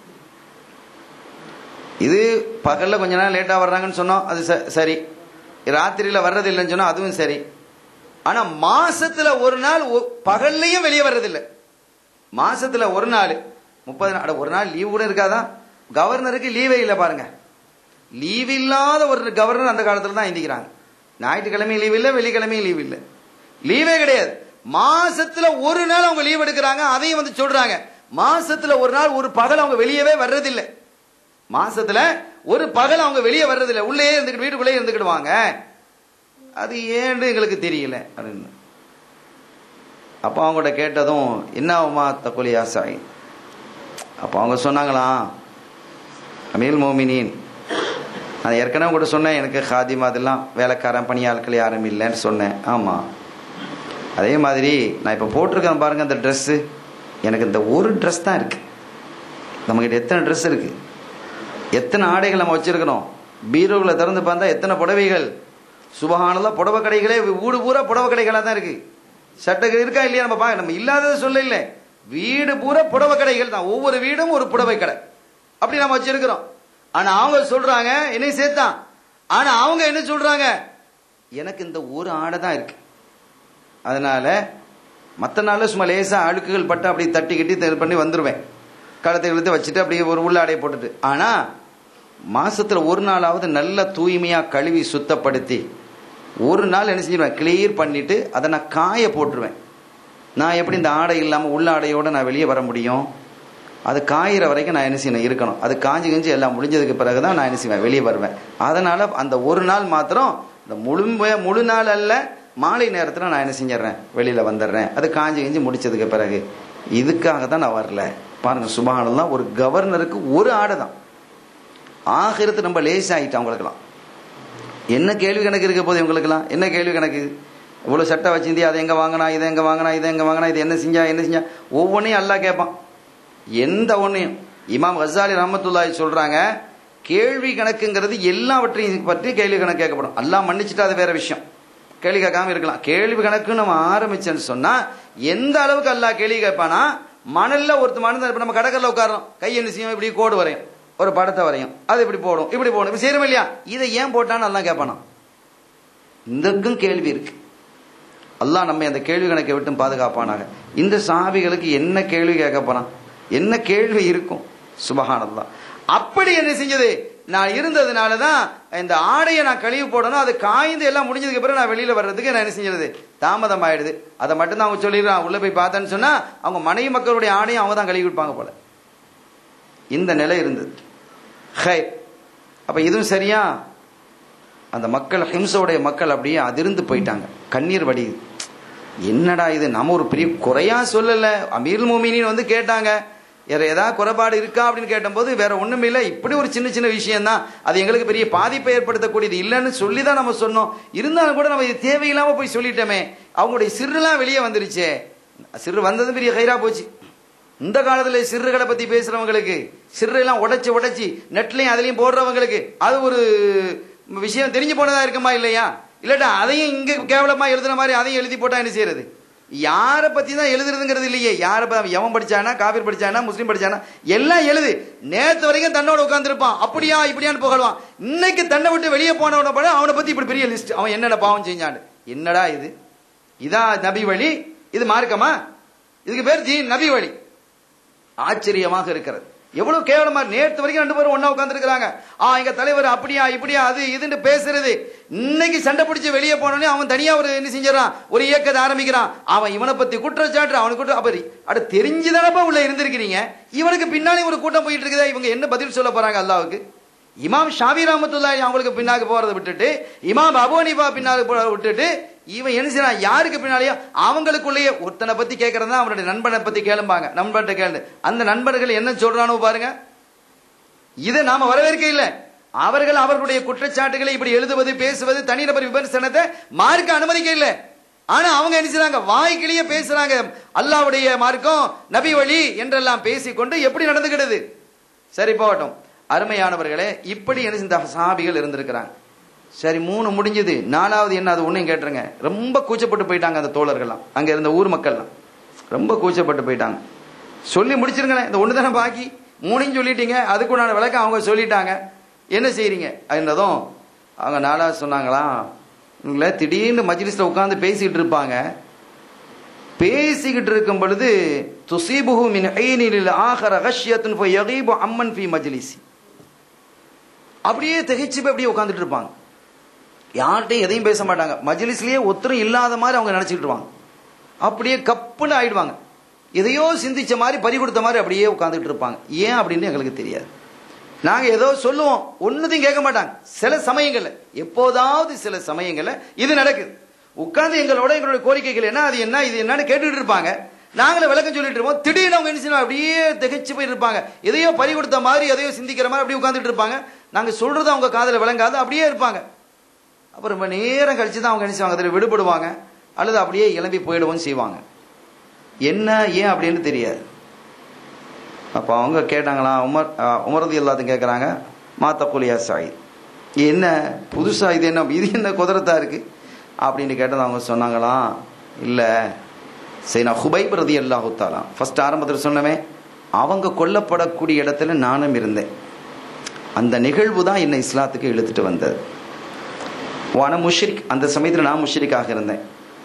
இது பகல்ல கொஞ்ச நேரம் லேட்டா வர்றாங்கன்னு சொன்னோம் அது ச- சரி ராத்திரியில வர்றது இல்லைன்னு சொன்னா அதுவும் சரி ஆனா மாசத்துல ஒரு நாள் ஒ- பகல்லையும் வெளியே வர்றதில்லை மாசத்துல ஒரு நாள் முப்பது நாள் அட, ஒரு நாள் லீவ் கூட இருக்காதா கவர்னருக்கு லீவே இல்லை பாருங்க லீவ் இல்லாத ஒரு கவர்னர் அந்த காலத்துல தான் எந்திக்கிறாங்க ஞாயிற்றுக்கிழமையும் லீவ் இல்லை வெள்ளிக்கிழமையும் லீவ் இல்லை லீவே கிடையாது மாசத்துல ஒரு நாள் அவங்க லீவ் எடுக்கிறாங்க அதையும் வந்து சொல்றாங்க மாசத்துல ஒரு நாள் ஒரு பகல் அவங்க வெளியவே வர்றதில்லை மாசத்துல ஒரு பகல் அவங்க வெளியே வர்றதில்லை உள்ளே இருந்துக்கிட்டு வீட்டுக்குள்ளே இருந்துக்கிடுவாங்க அது ஏன்னு எங்களுக்கு தெரியல அப்படின்னு அப்போ அவங்கள்ட்ட கேட்டதும் என்ன ஆகுமா தக்குலி ஆசாய் அப்போ அவங்க சொன்னாங்களாம் அமீல் மோமினின் நான் ஏற்கனவே கூட சொன்னேன் எனக்கு ஹாதிம் அதெல்லாம் வேலைக்காரன் பணியாட்கள் யாரும் இல்லைன்னு சொன்னேன் ஆமாம் அதே மாதிரி நான் இப்போ போட்டிருக்கேன் பாருங்க அந்த ட்ரெஸ்ஸு எனக்கு இந்த ஒரு ட்ரெஸ் தான் இருக்கு நம்மகிட்ட எத்தனை ட்ரெஸ் இருக்கு எத்தனை ஆடைகள் நம்ம வச்சிருக்கிறோம் பீரோவில் திறந்து பார்த்தா எத்தனை புடவைகள் சுபகானலாம் புடவை கடைகளே வீடு பூரா புடவை கடைகளாக தான் இருக்கு சட்டை இருக்கா இல்லையா நம்ம பார்க்க நம்ம இல்லாததை சொல்ல இல்லை வீடு பூரா புடவை கடைகள் தான் ஒவ்வொரு வீடும் ஒரு புடவை கடை அப்படி நம்ம வச்சிருக்கிறோம் ஆனா அவங்க சொல்றாங்க என்னை சேர்த்தான் ஆனா அவங்க என்ன சொல்றாங்க எனக்கு இந்த ஒரு ஆடை தான் இருக்கு அதனால மற்ற நாளில் சும்மா லேசா அழுக்குகள் பட்டு அப்படி தட்டிக்கிட்டு இது பண்ணி வந்துருவேன் கழுத்தை இழுத்து வச்சுட்டு அப்படியே ஒரு உள்ளாடையை போட்டுட்டு ஆனா மாசத்துல ஒரு நாளாவது நல்ல தூய்மையா கழுவி சுத்தப்படுத்தி ஒரு நாள் என்ன செஞ்சிருவேன் கிளியர் பண்ணிட்டு அதை நான் காய போட்டுருவேன் நான் எப்படி இந்த ஆடை இல்லாமல் உள்ள ஆடையோட நான் வெளியே வர முடியும் அது காயிற வரைக்கும் நான் என்ன செய்யணும் இருக்கணும் அது காஞ்சி கிஞ்சி எல்லாம் முடிஞ்சதுக்கு பிறகு தான் நான் என்ன செய்வேன் வெளியே வருவேன் அதனால அந்த ஒரு நாள் மாத்திரம் இந்த முழு முழு நாள் அல்ல மாலை நேரத்தில் நான் என்ன செஞ்சிடறேன் வெளியில வந்துடுறேன் அது காஞ்சி கிஞ்சி முடிச்சதுக்கு பிறகு இதுக்காக தான் நான் வரல பாருங்க சுபஹானல்லாம் ஒரு கவர்னருக்கு ஒரு ஆடை தான் ஆகிரத்து ரொம்ப லேஸ் ஆகிட்டு அவங்களுக்கெல்லாம் என்ன கேள்வி கணக்கு இருக்க போது இவங்களுக்கெல்லாம் என்ன கேள்வி கணக்கு இவ்வளோ சட்டை வச்சிருந்தியா அதை எங்கே வாங்கினா இதை எங்கே வாங்கினா இதை எங்கே வாங்கினா இது என்ன செஞ்சா என்ன செஞ்சா ஒவ்வொன்றையும் அல்லாஹ் கேட்பான் எந்த ஒன்றையும் இமாம் ஹசாலி ரஹமத்துல்லாஹி சொல்றாங்க கேள்வி கணக்குங்கிறது எல்லாவற்றையும் பற்றி கேள்வி கணக்கு கேட்கப்படும் எல்லாம் மன்னிச்சுட்டா அது வேற விஷயம் கேள்வி கேட்காம இருக்கலாம் கேள்வி கணக்கு நம்ம ஆரம்பிச்சேன்னு சொன்னா எந்த அளவுக்கு அல்லாஹ் கேள்வி கேட்பானா மணல்ல ஒருத்த மணல் இப்ப நம்ம கடற்கரையில் உட்காரோம் கையை என்ன செய்யும் இப்படி கோடு வரையும் ஒரு படத்தை வரையும் அது இப்படி போடும் இப்படி போடும் இப்படி செய்யறோம் இல்லையா இதை ஏன் போட்டான்னு எல்லாம் கேட்பானா இதற்கும் கேள்வி இருக்கு அல்லாஹ் நம்ம அந்த கேள்வி கணக்கை விட்டு பாதுகாப்பானாக இந்த சாபிகளுக்கு என்ன கேள்வி கேட்க போறான் என்ன கேள்வி இருக்கும் சுபஹானல்லாஹ் அப்படி என்ன செஞ்சது நான் இருந்ததுனால தான் இந்த ஆடையை நான் கழுவி போடணும் அது காய்ந்து எல்லாம் முடிஞ்சதுக்கு பிறகு நான் வெளியில வர்றதுக்கு நான் என்ன செஞ்சது தாமதம் ஆயிடுது அதை மட்டும் தான் அவங்க சொல்லிடுறான் உள்ள போய் பார்த்தேன்னு சொன்னா அவங்க மனைவி மக்களுடைய ஆடையும் அவங்க தான் கழுவி கொடுப்பாங்க போல இந்த நிலை இருந்தது ஹை அப்ப இதுவும் சரியா அந்த மக்கள் ஹிம்சோடைய மக்கள் அப்படியே அதிர்ந்து போயிட்டாங்க கண்ணீர் வடியுது என்னடா இது நம்ம ஒரு பெரிய குறையா சொல்லல அமீர் மோமினின்னு வந்து கேட்டாங்க வேற ஏதாவது குறைபாடு இருக்கா அப்படின்னு கேட்டபோது வேற ஒண்ணும் இல்லை இப்படி ஒரு சின்ன சின்ன விஷயம் தான் அது எங்களுக்கு பெரிய பாதிப்பை ஏற்படுத்தக்கூடியது இல்லைன்னு சொல்லி தான் நம்ம சொன்னோம் இருந்தாலும் கூட நம்ம இது தேவையில்லாம போய் சொல்லிட்டோமே அவங்களுடைய சிறுலாம் வெளியே வந்துருச்சே சிறு வந்தது பெரிய ஹைரா போச்சு இந்த காலத்துல சிறுகளை பத்தி பேசுறவங்களுக்கு சிறு எல்லாம் உடைச்சு உடைச்சு நெட்லயும் அதுலயும் போடுறவங்களுக்கு அது ஒரு விஷயம் தெரிஞ்சு போனதா இருக்குமா இல்லையா இல்லட்டா அதையும் இங்க கேவலமா எழுதுன மாதிரி அதையும் எழுதி போட்டா என்ன செய்யறது யாரை பத்தி தான் எழுதுறதுங்கிறது இல்லையே யாரை ப- எவன் படிச்சானா காபீர் படிச்சானா முஸ்லீம் படிச்சானா எல்லாம் எழுது நேத்து வரைக்கும் தன்னோட உட்கார்ந்திருப்பான் அப்படியா இப்படியான்னு புகழ்வான் இன்னைக்கு தன்னை விட்டு வெளியே போனவன பட அவனை பத்தி இப்படி பெரிய லிஸ்ட் அவன் என்னென்ன பாவம் செஞ்சான்னு என்னடா இது இதான் நபி வழி இது மார்க்கமா இதுக்கு பேர் ஜீ நபி வழி ஆச்சரியமாக இருக்கிறது எவ்வளவு கேவலமா நேற்று வரைக்கும் ரெண்டு பேரும் ஒண்ணா உட்கார்ந்துருக்காங்க ஆ எங்க தலைவர் அப்படியா இப்படியா அது இதுன்னு பேசுறது இன்னைக்கு சண்டை பிடிச்சு வெளியே போனோடனே அவன் தனியா ஒரு என்ன செஞ்சிடறான் ஒரு இயக்கத்தை ஆரம்பிக்கிறான் அவன் இவனை பத்தி குற்றச்சாட்டு அவனுக்கு குற்றம் அப்ப அட தெரிஞ்சுதானப்பா உள்ள இருந்திருக்கிறீங்க இவனுக்கு பின்னாடி ஒரு கூட்டம் போயிட்டு இருக்குதா இவங்க என்ன பதில் சொல்ல போறாங்க அல்லாவுக்கு இமாம் ஷாபி ரஹமத்துல்லாஹி அவங்களுக்கு பின்னாக்கு போறதை விட்டுட்டு இமாம் அபு ஹனீஃபா பின்னாக்கு போறதை விட்டுட்டு இவன் என்ன செய்யறான் யாருக்கு பின்னாலேயோ அவங்களுக்குள்ளேயே ஒருத்தனை பத்தி கேட்கறதா அவனுடைய நண்பனை பத்தி கேளும்பாங்க நண்பன்கிட்ட கேளு அந்த நண்பர்கள் என்ன சொல்றானோ பாருங்க இதை நாம வரவேற்க இல்லை அவர்கள் அவர்களுடைய குற்றச்சாட்டுகளை இப்படி எழுதுவது பேசுவது தனிநபர் விமர்சனத்தை மார்க்க அனுமதிக்க இல்லை ஆனா அவங்க என்ன செய்றாங்க வாய்க்கிலேயே பேசுறாங்க அல்லாவுடைய மார்க்கம் நபி வழி என்றெல்லாம் பேசிக்கொண்டு எப்படி நடந்துக்கிடுது சரி போகட்டும் அருமையானவர்களே இப்படி என்ன இந்த சாபிகள் இருந்திருக்கிறாங்க சரி மூணு முடிஞ்சது நாலாவது என்ன அது ஒன்றையும் கேட்டுருங்க ரொம்ப கூச்சப்பட்டு போயிட்டாங்க அந்த தோழர்கள்லாம் அங்க இருந்த ஊர் மக்கள்லாம் ரொம்ப கூச்சப்பட்டு போயிட்டாங்க சொல்லி முடிச்சிருங்களேன் இந்த ஒன்று தானே பாக்கி மூணையும் சொல்லிட்டீங்க அதுக்குண்டான விளக்கம் அவங்க சொல்லிட்டாங்க என்ன செய்றீங்க என்றதும் அவங்க நாலாவது சொன்னாங்களாம் இவங்கள திடீர்னு மஜ்லிஸ்ல உட்கார்ந்து பேசிக்கிட்டு இருப்பாங்க பேசிக்கிட்டு இருக்கும் பொழுது துசீபுஹு மின் ஐனில் ஆஹர ரஷ்யத்துன் ஃப யகீபு அம்மன் ஃபி மஜ்லிசி அப்படியே திகைச்சு போய் அப்படியே உட்கார்ந்துட்டு இருப்பாங்க யார்கிட்டையும் எதையும் பேச மாட்டாங்க மஜ்லிஸ்லயே ஒத்தரும் இல்லாத மாதிரி அவங்க நினைச்சிட்டு இருப்பாங்க அப்படியே கப்புன்னு ஆயிடுவாங்க எதையோ சிந்திச்ச மாதிரி பறி கொடுத்த மாதிரி அப்படியே உட்கார்ந்துட்டு இருப்பாங்க ஏன் அப்படின்னு எங்களுக்கு தெரியாது நாங்க ஏதோ சொல்லுவோம் ஒன்னதையும் கேட்க மாட்டாங்க சில சமயங்கள்ல எப்போதாவது சில சமயங்கள்ல இது நடக்குது உட்கார்ந்து எங்களோட எங்களுடைய கோரிக்கைகள் என்ன அது என்ன இது என்னன்னு கேட்டுட்டு இருப்பாங்க நாங்களே விளக்கம் சொல்லிட்டு இருப்போம் திடீர்னு அவங்க என்ன செய்வாங்க, அப்படியே திகைச்சு போய் இருப்பாங்க எதையோ பறி கொடுத்த மாதிரி எதையோ சிந்திக்கிற மாதிரி அப்படியே உட்கார்ந்துட்டு இருப்பாங்க நாங்க சொல்றது அவங்க காதுல விளங்காது அப்படியே இருப்பாங்க அப்புறம் ரொம்ப நேரம் கழிச்சு தான் அவங்க என்ன செய்வாங்க அதில் விடுபடுவாங்க அல்லது அப்படியே கிளம்பி போயிடவும் செய்வாங்க என்ன ஏன் அப்படின்னு தெரியாது அப்போ அவங்க கேட்டாங்களா உமர் அஹ், உமரது எல்லாத்தையும் கேட்குறாங்க மாத்த குலியா சாய் என்ன புதுசா இது என்ன இது என்ன குதிரத்தா இருக்கு அப்படின்னு கேட்டது அவங்க சொன்னாங்களாம் இல்லை சரி நான் ஹுபைப் ரதி அல்லாஹுத்தாலாம் ஃபர்ஸ்ட் ஆரம்பத்தில் சொன்னவே அவங்க கொல்லப்படக்கூடிய இடத்துல நானும் இருந்தேன் அந்த நிகழ்வு தான் என்னை இஸ்லாத்துக்கு இழுத்துட்டு வந்தது வான முஷ்ரிக் அந்த சமயத்தில் நான் முஷ்ரிக்காக இருந்தேன்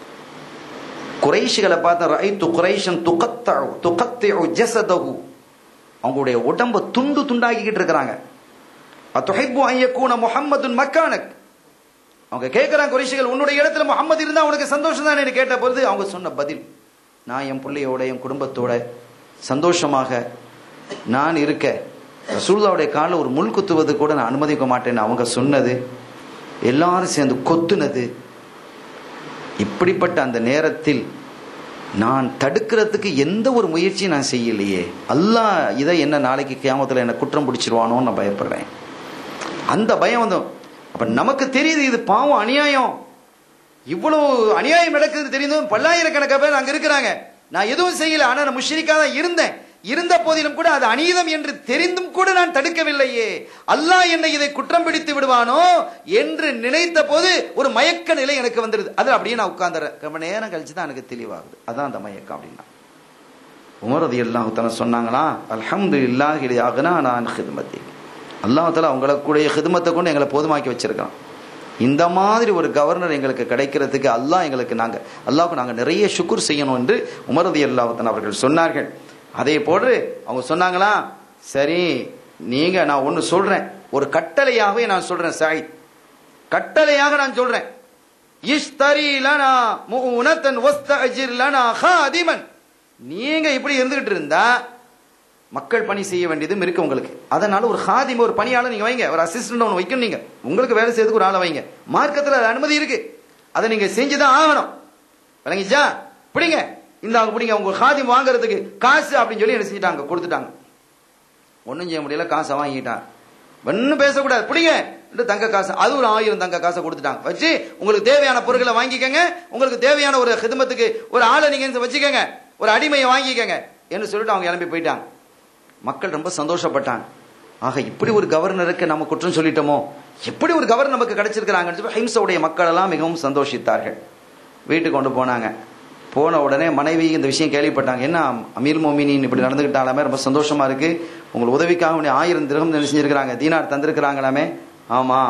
குறைஷிகளை பார்த்த ரைத்து குறைஷன் துக்கத்தழு துக்கத்தையு ஜசதகு அவங்களுடைய உடம்ப துண்டு துண்டாக்கிக்கிட்டு இருக்கிறாங்க அத்துஹைப்பு ஐயக்கூன முஹம்மதுன் மக்கானக் அவங்க கேட்கிறாங்க குறைஷிகள் உன்னுடைய இடத்துல முகம்மது இருந்தா உனக்கு சந்தோஷம் தான் கேட்ட பொழுது அவங்க சொன்ன பதில் நான் என் பிள்ளையோட என் குடும்பத்தோட சந்தோஷமாக நான் இருக்க ரசூல்லாவுடைய காலில் ஒரு முள் குத்துவது கூட நான் அனுமதிக்க மாட்டேன்னு அவங்க சொன்னது எல்லாரும் சேர்ந்து கொத்துனது இப்படிப்பட்ட அந்த நேரத்தில் நான் தடுக்கிறதுக்கு எந்த ஒரு முயற்சியும் நான் செய்யலையே அல்லாஹ் இதை என்ன நாளைக்கு கியாமத்தில் என்ன குற்றம் பிடிச்சிருவானோன்னு நான் பயப்படுறேன் அந்த பயம் வந்து அப்ப நமக்கு தெரியுது இது பாவம் அநியாயம் இவ்வளவு அநியாயம் நடக்குது தெரியுதும் பல்லாயிரக்கணக்கான பேர் அங்க இருக்கிறாங்க நான் எதுவும் செய்யல ஆனா நான் முஷ்ரிக்கா தான் இருந்தேன் இருந்த போதிலும் கூட அது அநீதம் என்று தெரிந்தும் கூட நான் தடுக்கவில்லையே அல்லாஹ் என்னை இதை குற்றம் பிடித்து விடுவானோ என்று நினைத்த போது ஒரு மயக்க நிலை எனக்கு வந்துடுது அது அப்படியே நான் உட்கார்ந்துறேன் ரொம்ப நேரம் கழிச்சு தான் எனக்கு தெளிவாகுது அதான் அந்த மயக்கம் அப்படின்னா உமரது எல்லாம் சொன்னாங்களா அல்ஹம்து இல்லாஹ் அகனா நான் ஹிதுமத்தி அல்லாஹால அவங்களுக்குடைய ஹிதுமத்தை கொண்டு எங்களை போதுமாக்கி வச்சிருக்கான் இந்த மாதிரி ஒரு கவர்னர் எங்களுக்கு கிடைக்கிறதுக்கு அல்லாஹ் எங்களுக்கு நாங்க அல்லாஹ்வுக்கு நாங்க நிறைய சுக்குர் செய்யணும் என்று உமரது அல்லாஹத்தன் அவர்கள் சொன்னார்கள் அதே போன்று அவங்க சொன்னாங்களா சரி நீங்க நான் ஒன்னு சொல்றேன் ஒரு கட்டளையாகவே நான் சொல்றேன் சாயித் கட்டளையாக நான் சொல்றேன் இஷ்தரி லனா முனத்தன் வஸ்தஜிர் லனா ஹாதிமன் நீங்க இப்படி இருந்துகிட்டு இருந்தா மக்கள் பணி செய்ய வேண்டியதும் இருக்கு உங்களுக்கு அதனால ஒரு ஹாதிம் ஒரு பணியாளர் நீங்க வைங்க ஒரு அசிஸ்டன்ட் ஒன்று வைக்கணும் நீங்க உங்களுக்கு வேலை செய்யறதுக்கு ஒரு ஆளை வைங்க மார்க்கத்தில் அது அனுமதி இருக்கு அதை நீங்க செஞ்சுதான் ஆகணும் விளங்கிச்சா பிடிங்க இந்த அவங்க பிடிங்க உங்க ஹாதிம் வாங்குறதுக்கு காசு அப்படின்னு சொல்லி என்ன செஞ்சுட்டாங்க கொடுத்துட்டாங்க ஒன்றும் செய்ய முடியல காசை வாங்கிட்டான் ஒன்றும் பேசக்கூடாது பிடிங்க என்று தங்க காசு அது ஒரு ஆயிரம் தங்க காசை கொடுத்துட்டாங்க வச்சு உங்களுக்கு தேவையான பொருட்களை வாங்கிக்கங்க உங்களுக்கு தேவையான ஒரு ஹிதமத்துக்கு ஒரு ஆளை நீங்க வச்சுக்கோங்க ஒரு அடிமையை வாங்கிக்கங்க என்று சொல்லிட்டு அவங்க கிளம்பி போயிட்டாங்க மக்கள் ரொம்ப சந்தோஷப்பட்டாங்க ஆக இப்படி ஒரு கவர்னருக்கு நம்ம குற்றம் சொல்லிட்டோமோ எப்படி ஒரு கவர்னர் நமக்கு கிடைச்சிருக்கிறாங்கன்னு சொல்லி ஹிம்சவுடைய மக்கள் எல்லாம் மிகவும் சந்தோஷித்தார்கள் வீட்டுக்கு கொண்டு போனாங்க போன உடனே மனைவி இந்த விஷயம் கேள்விப்பட்டாங்க என்ன அமீர் மோமினின் இப்படி நடந்துகிட்டாலுமே ரொம்ப சந்தோஷமா இருக்கு உங்களுக்கு உதவிக்காக வேண்டிய ஆயிரம் திரகம் செஞ்சிருக்கிறாங்க தீனார் தந்திருக்கிறாங்களாமே ஆமா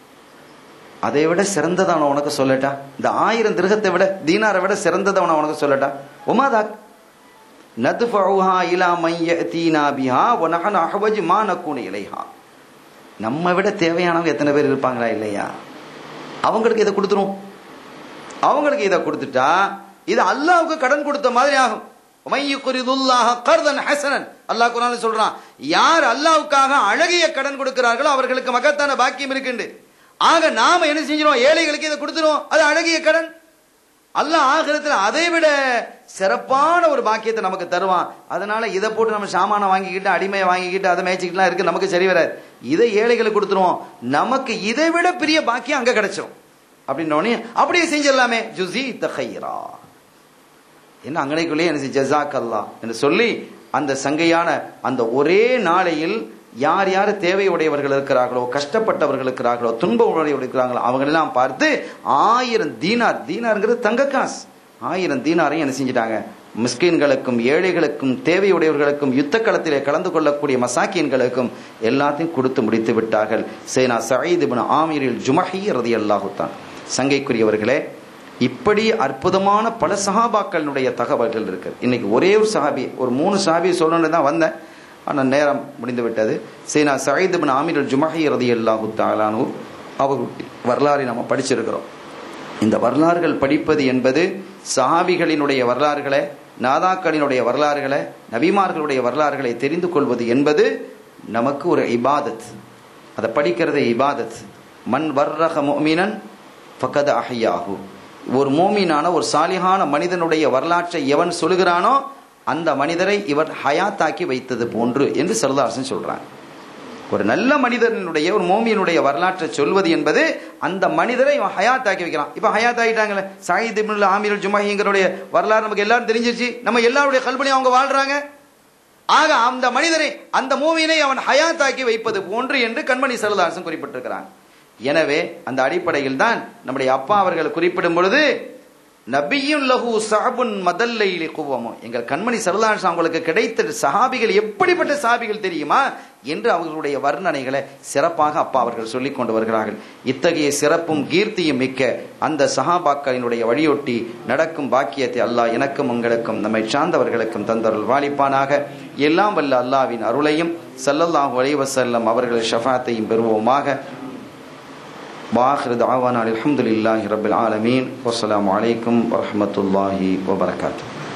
அதை விட சிறந்ததை உனக்கு சொல்லட்டா இந்த ஆயிரம் திருகத்தை விட தீனாரை விட சிறந்ததை உனக்கு சொல்லட்டா உமாதாக் நதுஃபஉஹா இலா மன் யஅதீனா பிஹா வ நஹனு அஹ்வஜ் மா நகூனு இலைஹா நம்ம விட தேவையானவங்க எத்தனை பேர் இருப்பாங்களா இல்லையா அவங்களுக்கு இதை கொடுத்துரும் அவங்களுக்கு இதை கொடுத்துட்டா இது அல்லாஹ்வுக்கு கடன் கொடுத்த மாதிரி ஆகும் உமையுக்குரிதுல்லாஹ கர்தன் ஹசனன் அல்லாஹ் குர்ஆன்ல சொல்றான் யார் அல்லாஹ்வுக்காக அழகிய கடன் கொடுக்கிறார்களோ அவர்களுக்கு மகத்தான பாக்கியம் இருக்குண்டு ஆக நாம என்ன செஞ்சிரோம் ஏழைகளுக்கு இதை கொடுத்துரும் அது அழகிய கடன் அல்லாஹ் ஆகிரத்துல அதை விட சிறப்பான ஒரு பாக்கியத்தை நமக்கு தருவான் அதனால இதை போட்டு நம்ம சாமான வாங்கிக்கிட்டு அடிமையை வாங்கிக்கிட்டு அதை மேய்ச்சிக்கிட்டுலாம் இருக்கு நமக்கு சரி வராது இதை ஏழைகளுக்கு கொடுத்துருவோம் நமக்கு இதை விட பெரிய பாக்கியம் அங்க கிடைச்சிரும் அப்படின்னோடனே அப்படியே செஞ்சிடலாமே ஜுசி தஹைரா என்ன அங்கனைக்குள்ளேயே என்ன ஜசாக் அல்லா என்று சொல்லி அந்த சங்கையான அந்த ஒரே நாளையில் யார் யார் தேவையுடையவர்கள் இருக்கிறார்களோ கஷ்டப்பட்டவர்கள் இருக்கிறார்களோ துன்ப உடையவர்கள் இருக்கிறாங்களோ அவங்களெல்லாம் பார்த்து ஆயிரம் தீனார் தீனாருங்கிறது தங்க காசு ஆயிரம் தீனாரையும் என்ன செஞ்சிட்டாங்க மிஸ்கின்களுக்கும் ஏழைகளுக்கும் தேவையுடையவர்களுக்கும் யுத்த களத்திலே கலந்து கொள்ளக்கூடிய மசாக்கியன்களுக்கும் எல்லாத்தையும் கொடுத்து முடித்து விட்டார்கள் சேனா சயீத் இப்னு ஆமீரில் ஜுமஹி ரதி அல்லாஹுத்தான் சங்கைக்குரியவர்களே இப்படி அற்புதமான பல சஹாபாக்களுடைய தகவல்கள் இருக்கு இன்னைக்கு ஒரே ஒரு சஹாபி ஒரு மூணு சஹாபி சொல்லணும்னு தான் வந்தேன் ஆனால் நேரம் முடிந்து விட்டது சீனா சயீத் பின் ஆமீர் ஜுமஹி ரதி அல்லாஹு தாலானு அவர்களுடைய வரலாறை நம்ம படிச்சிருக்கிறோம் இந்த வரலாறுகள் படிப்பது என்பது சஹாபிகளினுடைய வரலாறுகளை நாதாக்களினுடைய வரலாறுகளை நபிமார்களுடைய வரலாறுகளை தெரிந்து கொள்வது என்பது நமக்கு ஒரு இபாதத் அதை படிக்கிறது இபாதத் மண் வர்ரக மோமினன் ஃபகத அஹையாகு ஒரு மோமீனான ஒரு சாலிகான மனிதனுடைய வரலாற்றை எவன் சொல்லுகிறானோ அந்த மனிதரை இவர் ஹயாத்தாக்கி வைத்தது போன்று என்று சரதாசன் சொல்றாங்க ஒரு நல்ல மனிதனுடைய ஒரு மோமியனுடைய வரலாற்றை சொல்வது என்பது அந்த மனிதரை இவன் ஹயாத்தாக்கி வைக்கிறான் இப்ப ஹயாத் ஆகிட்டாங்களே சாயித் இப்னுல் ஆமீர் ஜுமாஹிங்களுடைய வரலாறு நமக்கு எல்லாரும் தெரிஞ்சிருச்சு நம்ம எல்லாருடைய கல்பனையும் அவங்க வாழ்றாங்க ஆக அந்த மனிதரை அந்த மூவினை அவன் ஹயாத்தாக்கி வைப்பது போன்று என்று கண்மணி சரதாசன் குறிப்பிட்டிருக்கிறான் எனவே அந்த அடிப்படையில் தான் நம்முடைய அப்பா அவர்கள் குறிப்பிடும் பொழுது நபியும் லஹு சஹபுன் மதல்லைலி குவமோ எங்கள் கண்மணி சரதாஸ் அவங்களுக்கு கிடைத்த சஹாபிகள் எப்படிப்பட்ட சஹாபிகள் தெரியுமா என்று அவர்களுடைய வர்ணனைகளை சிறப்பாக அப்பா அவர்கள் சொல்லிக் கொண்டு வருகிறார்கள் இத்தகைய சிறப்பும் கீர்த்தியும் மிக்க அந்த சஹாபாக்களினுடைய வழியொட்டி நடக்கும் பாக்கியத்தை அல்லாஹ் எனக்கும் உங்களுக்கும் நம்மை சார்ந்தவர்களுக்கும் தந்தருள் வாலிப்பானாக எல்லாம் வல்ல அல்லாவின் அருளையும் சல்லல்லாஹு அலைஹி வஸல்லம் அவர்கள் ஷஃபாத்தையும் பெறுவோமாக واخر دعوانا الحمد لله رب العالمين والسلام عليكم ورحمه الله وبركاته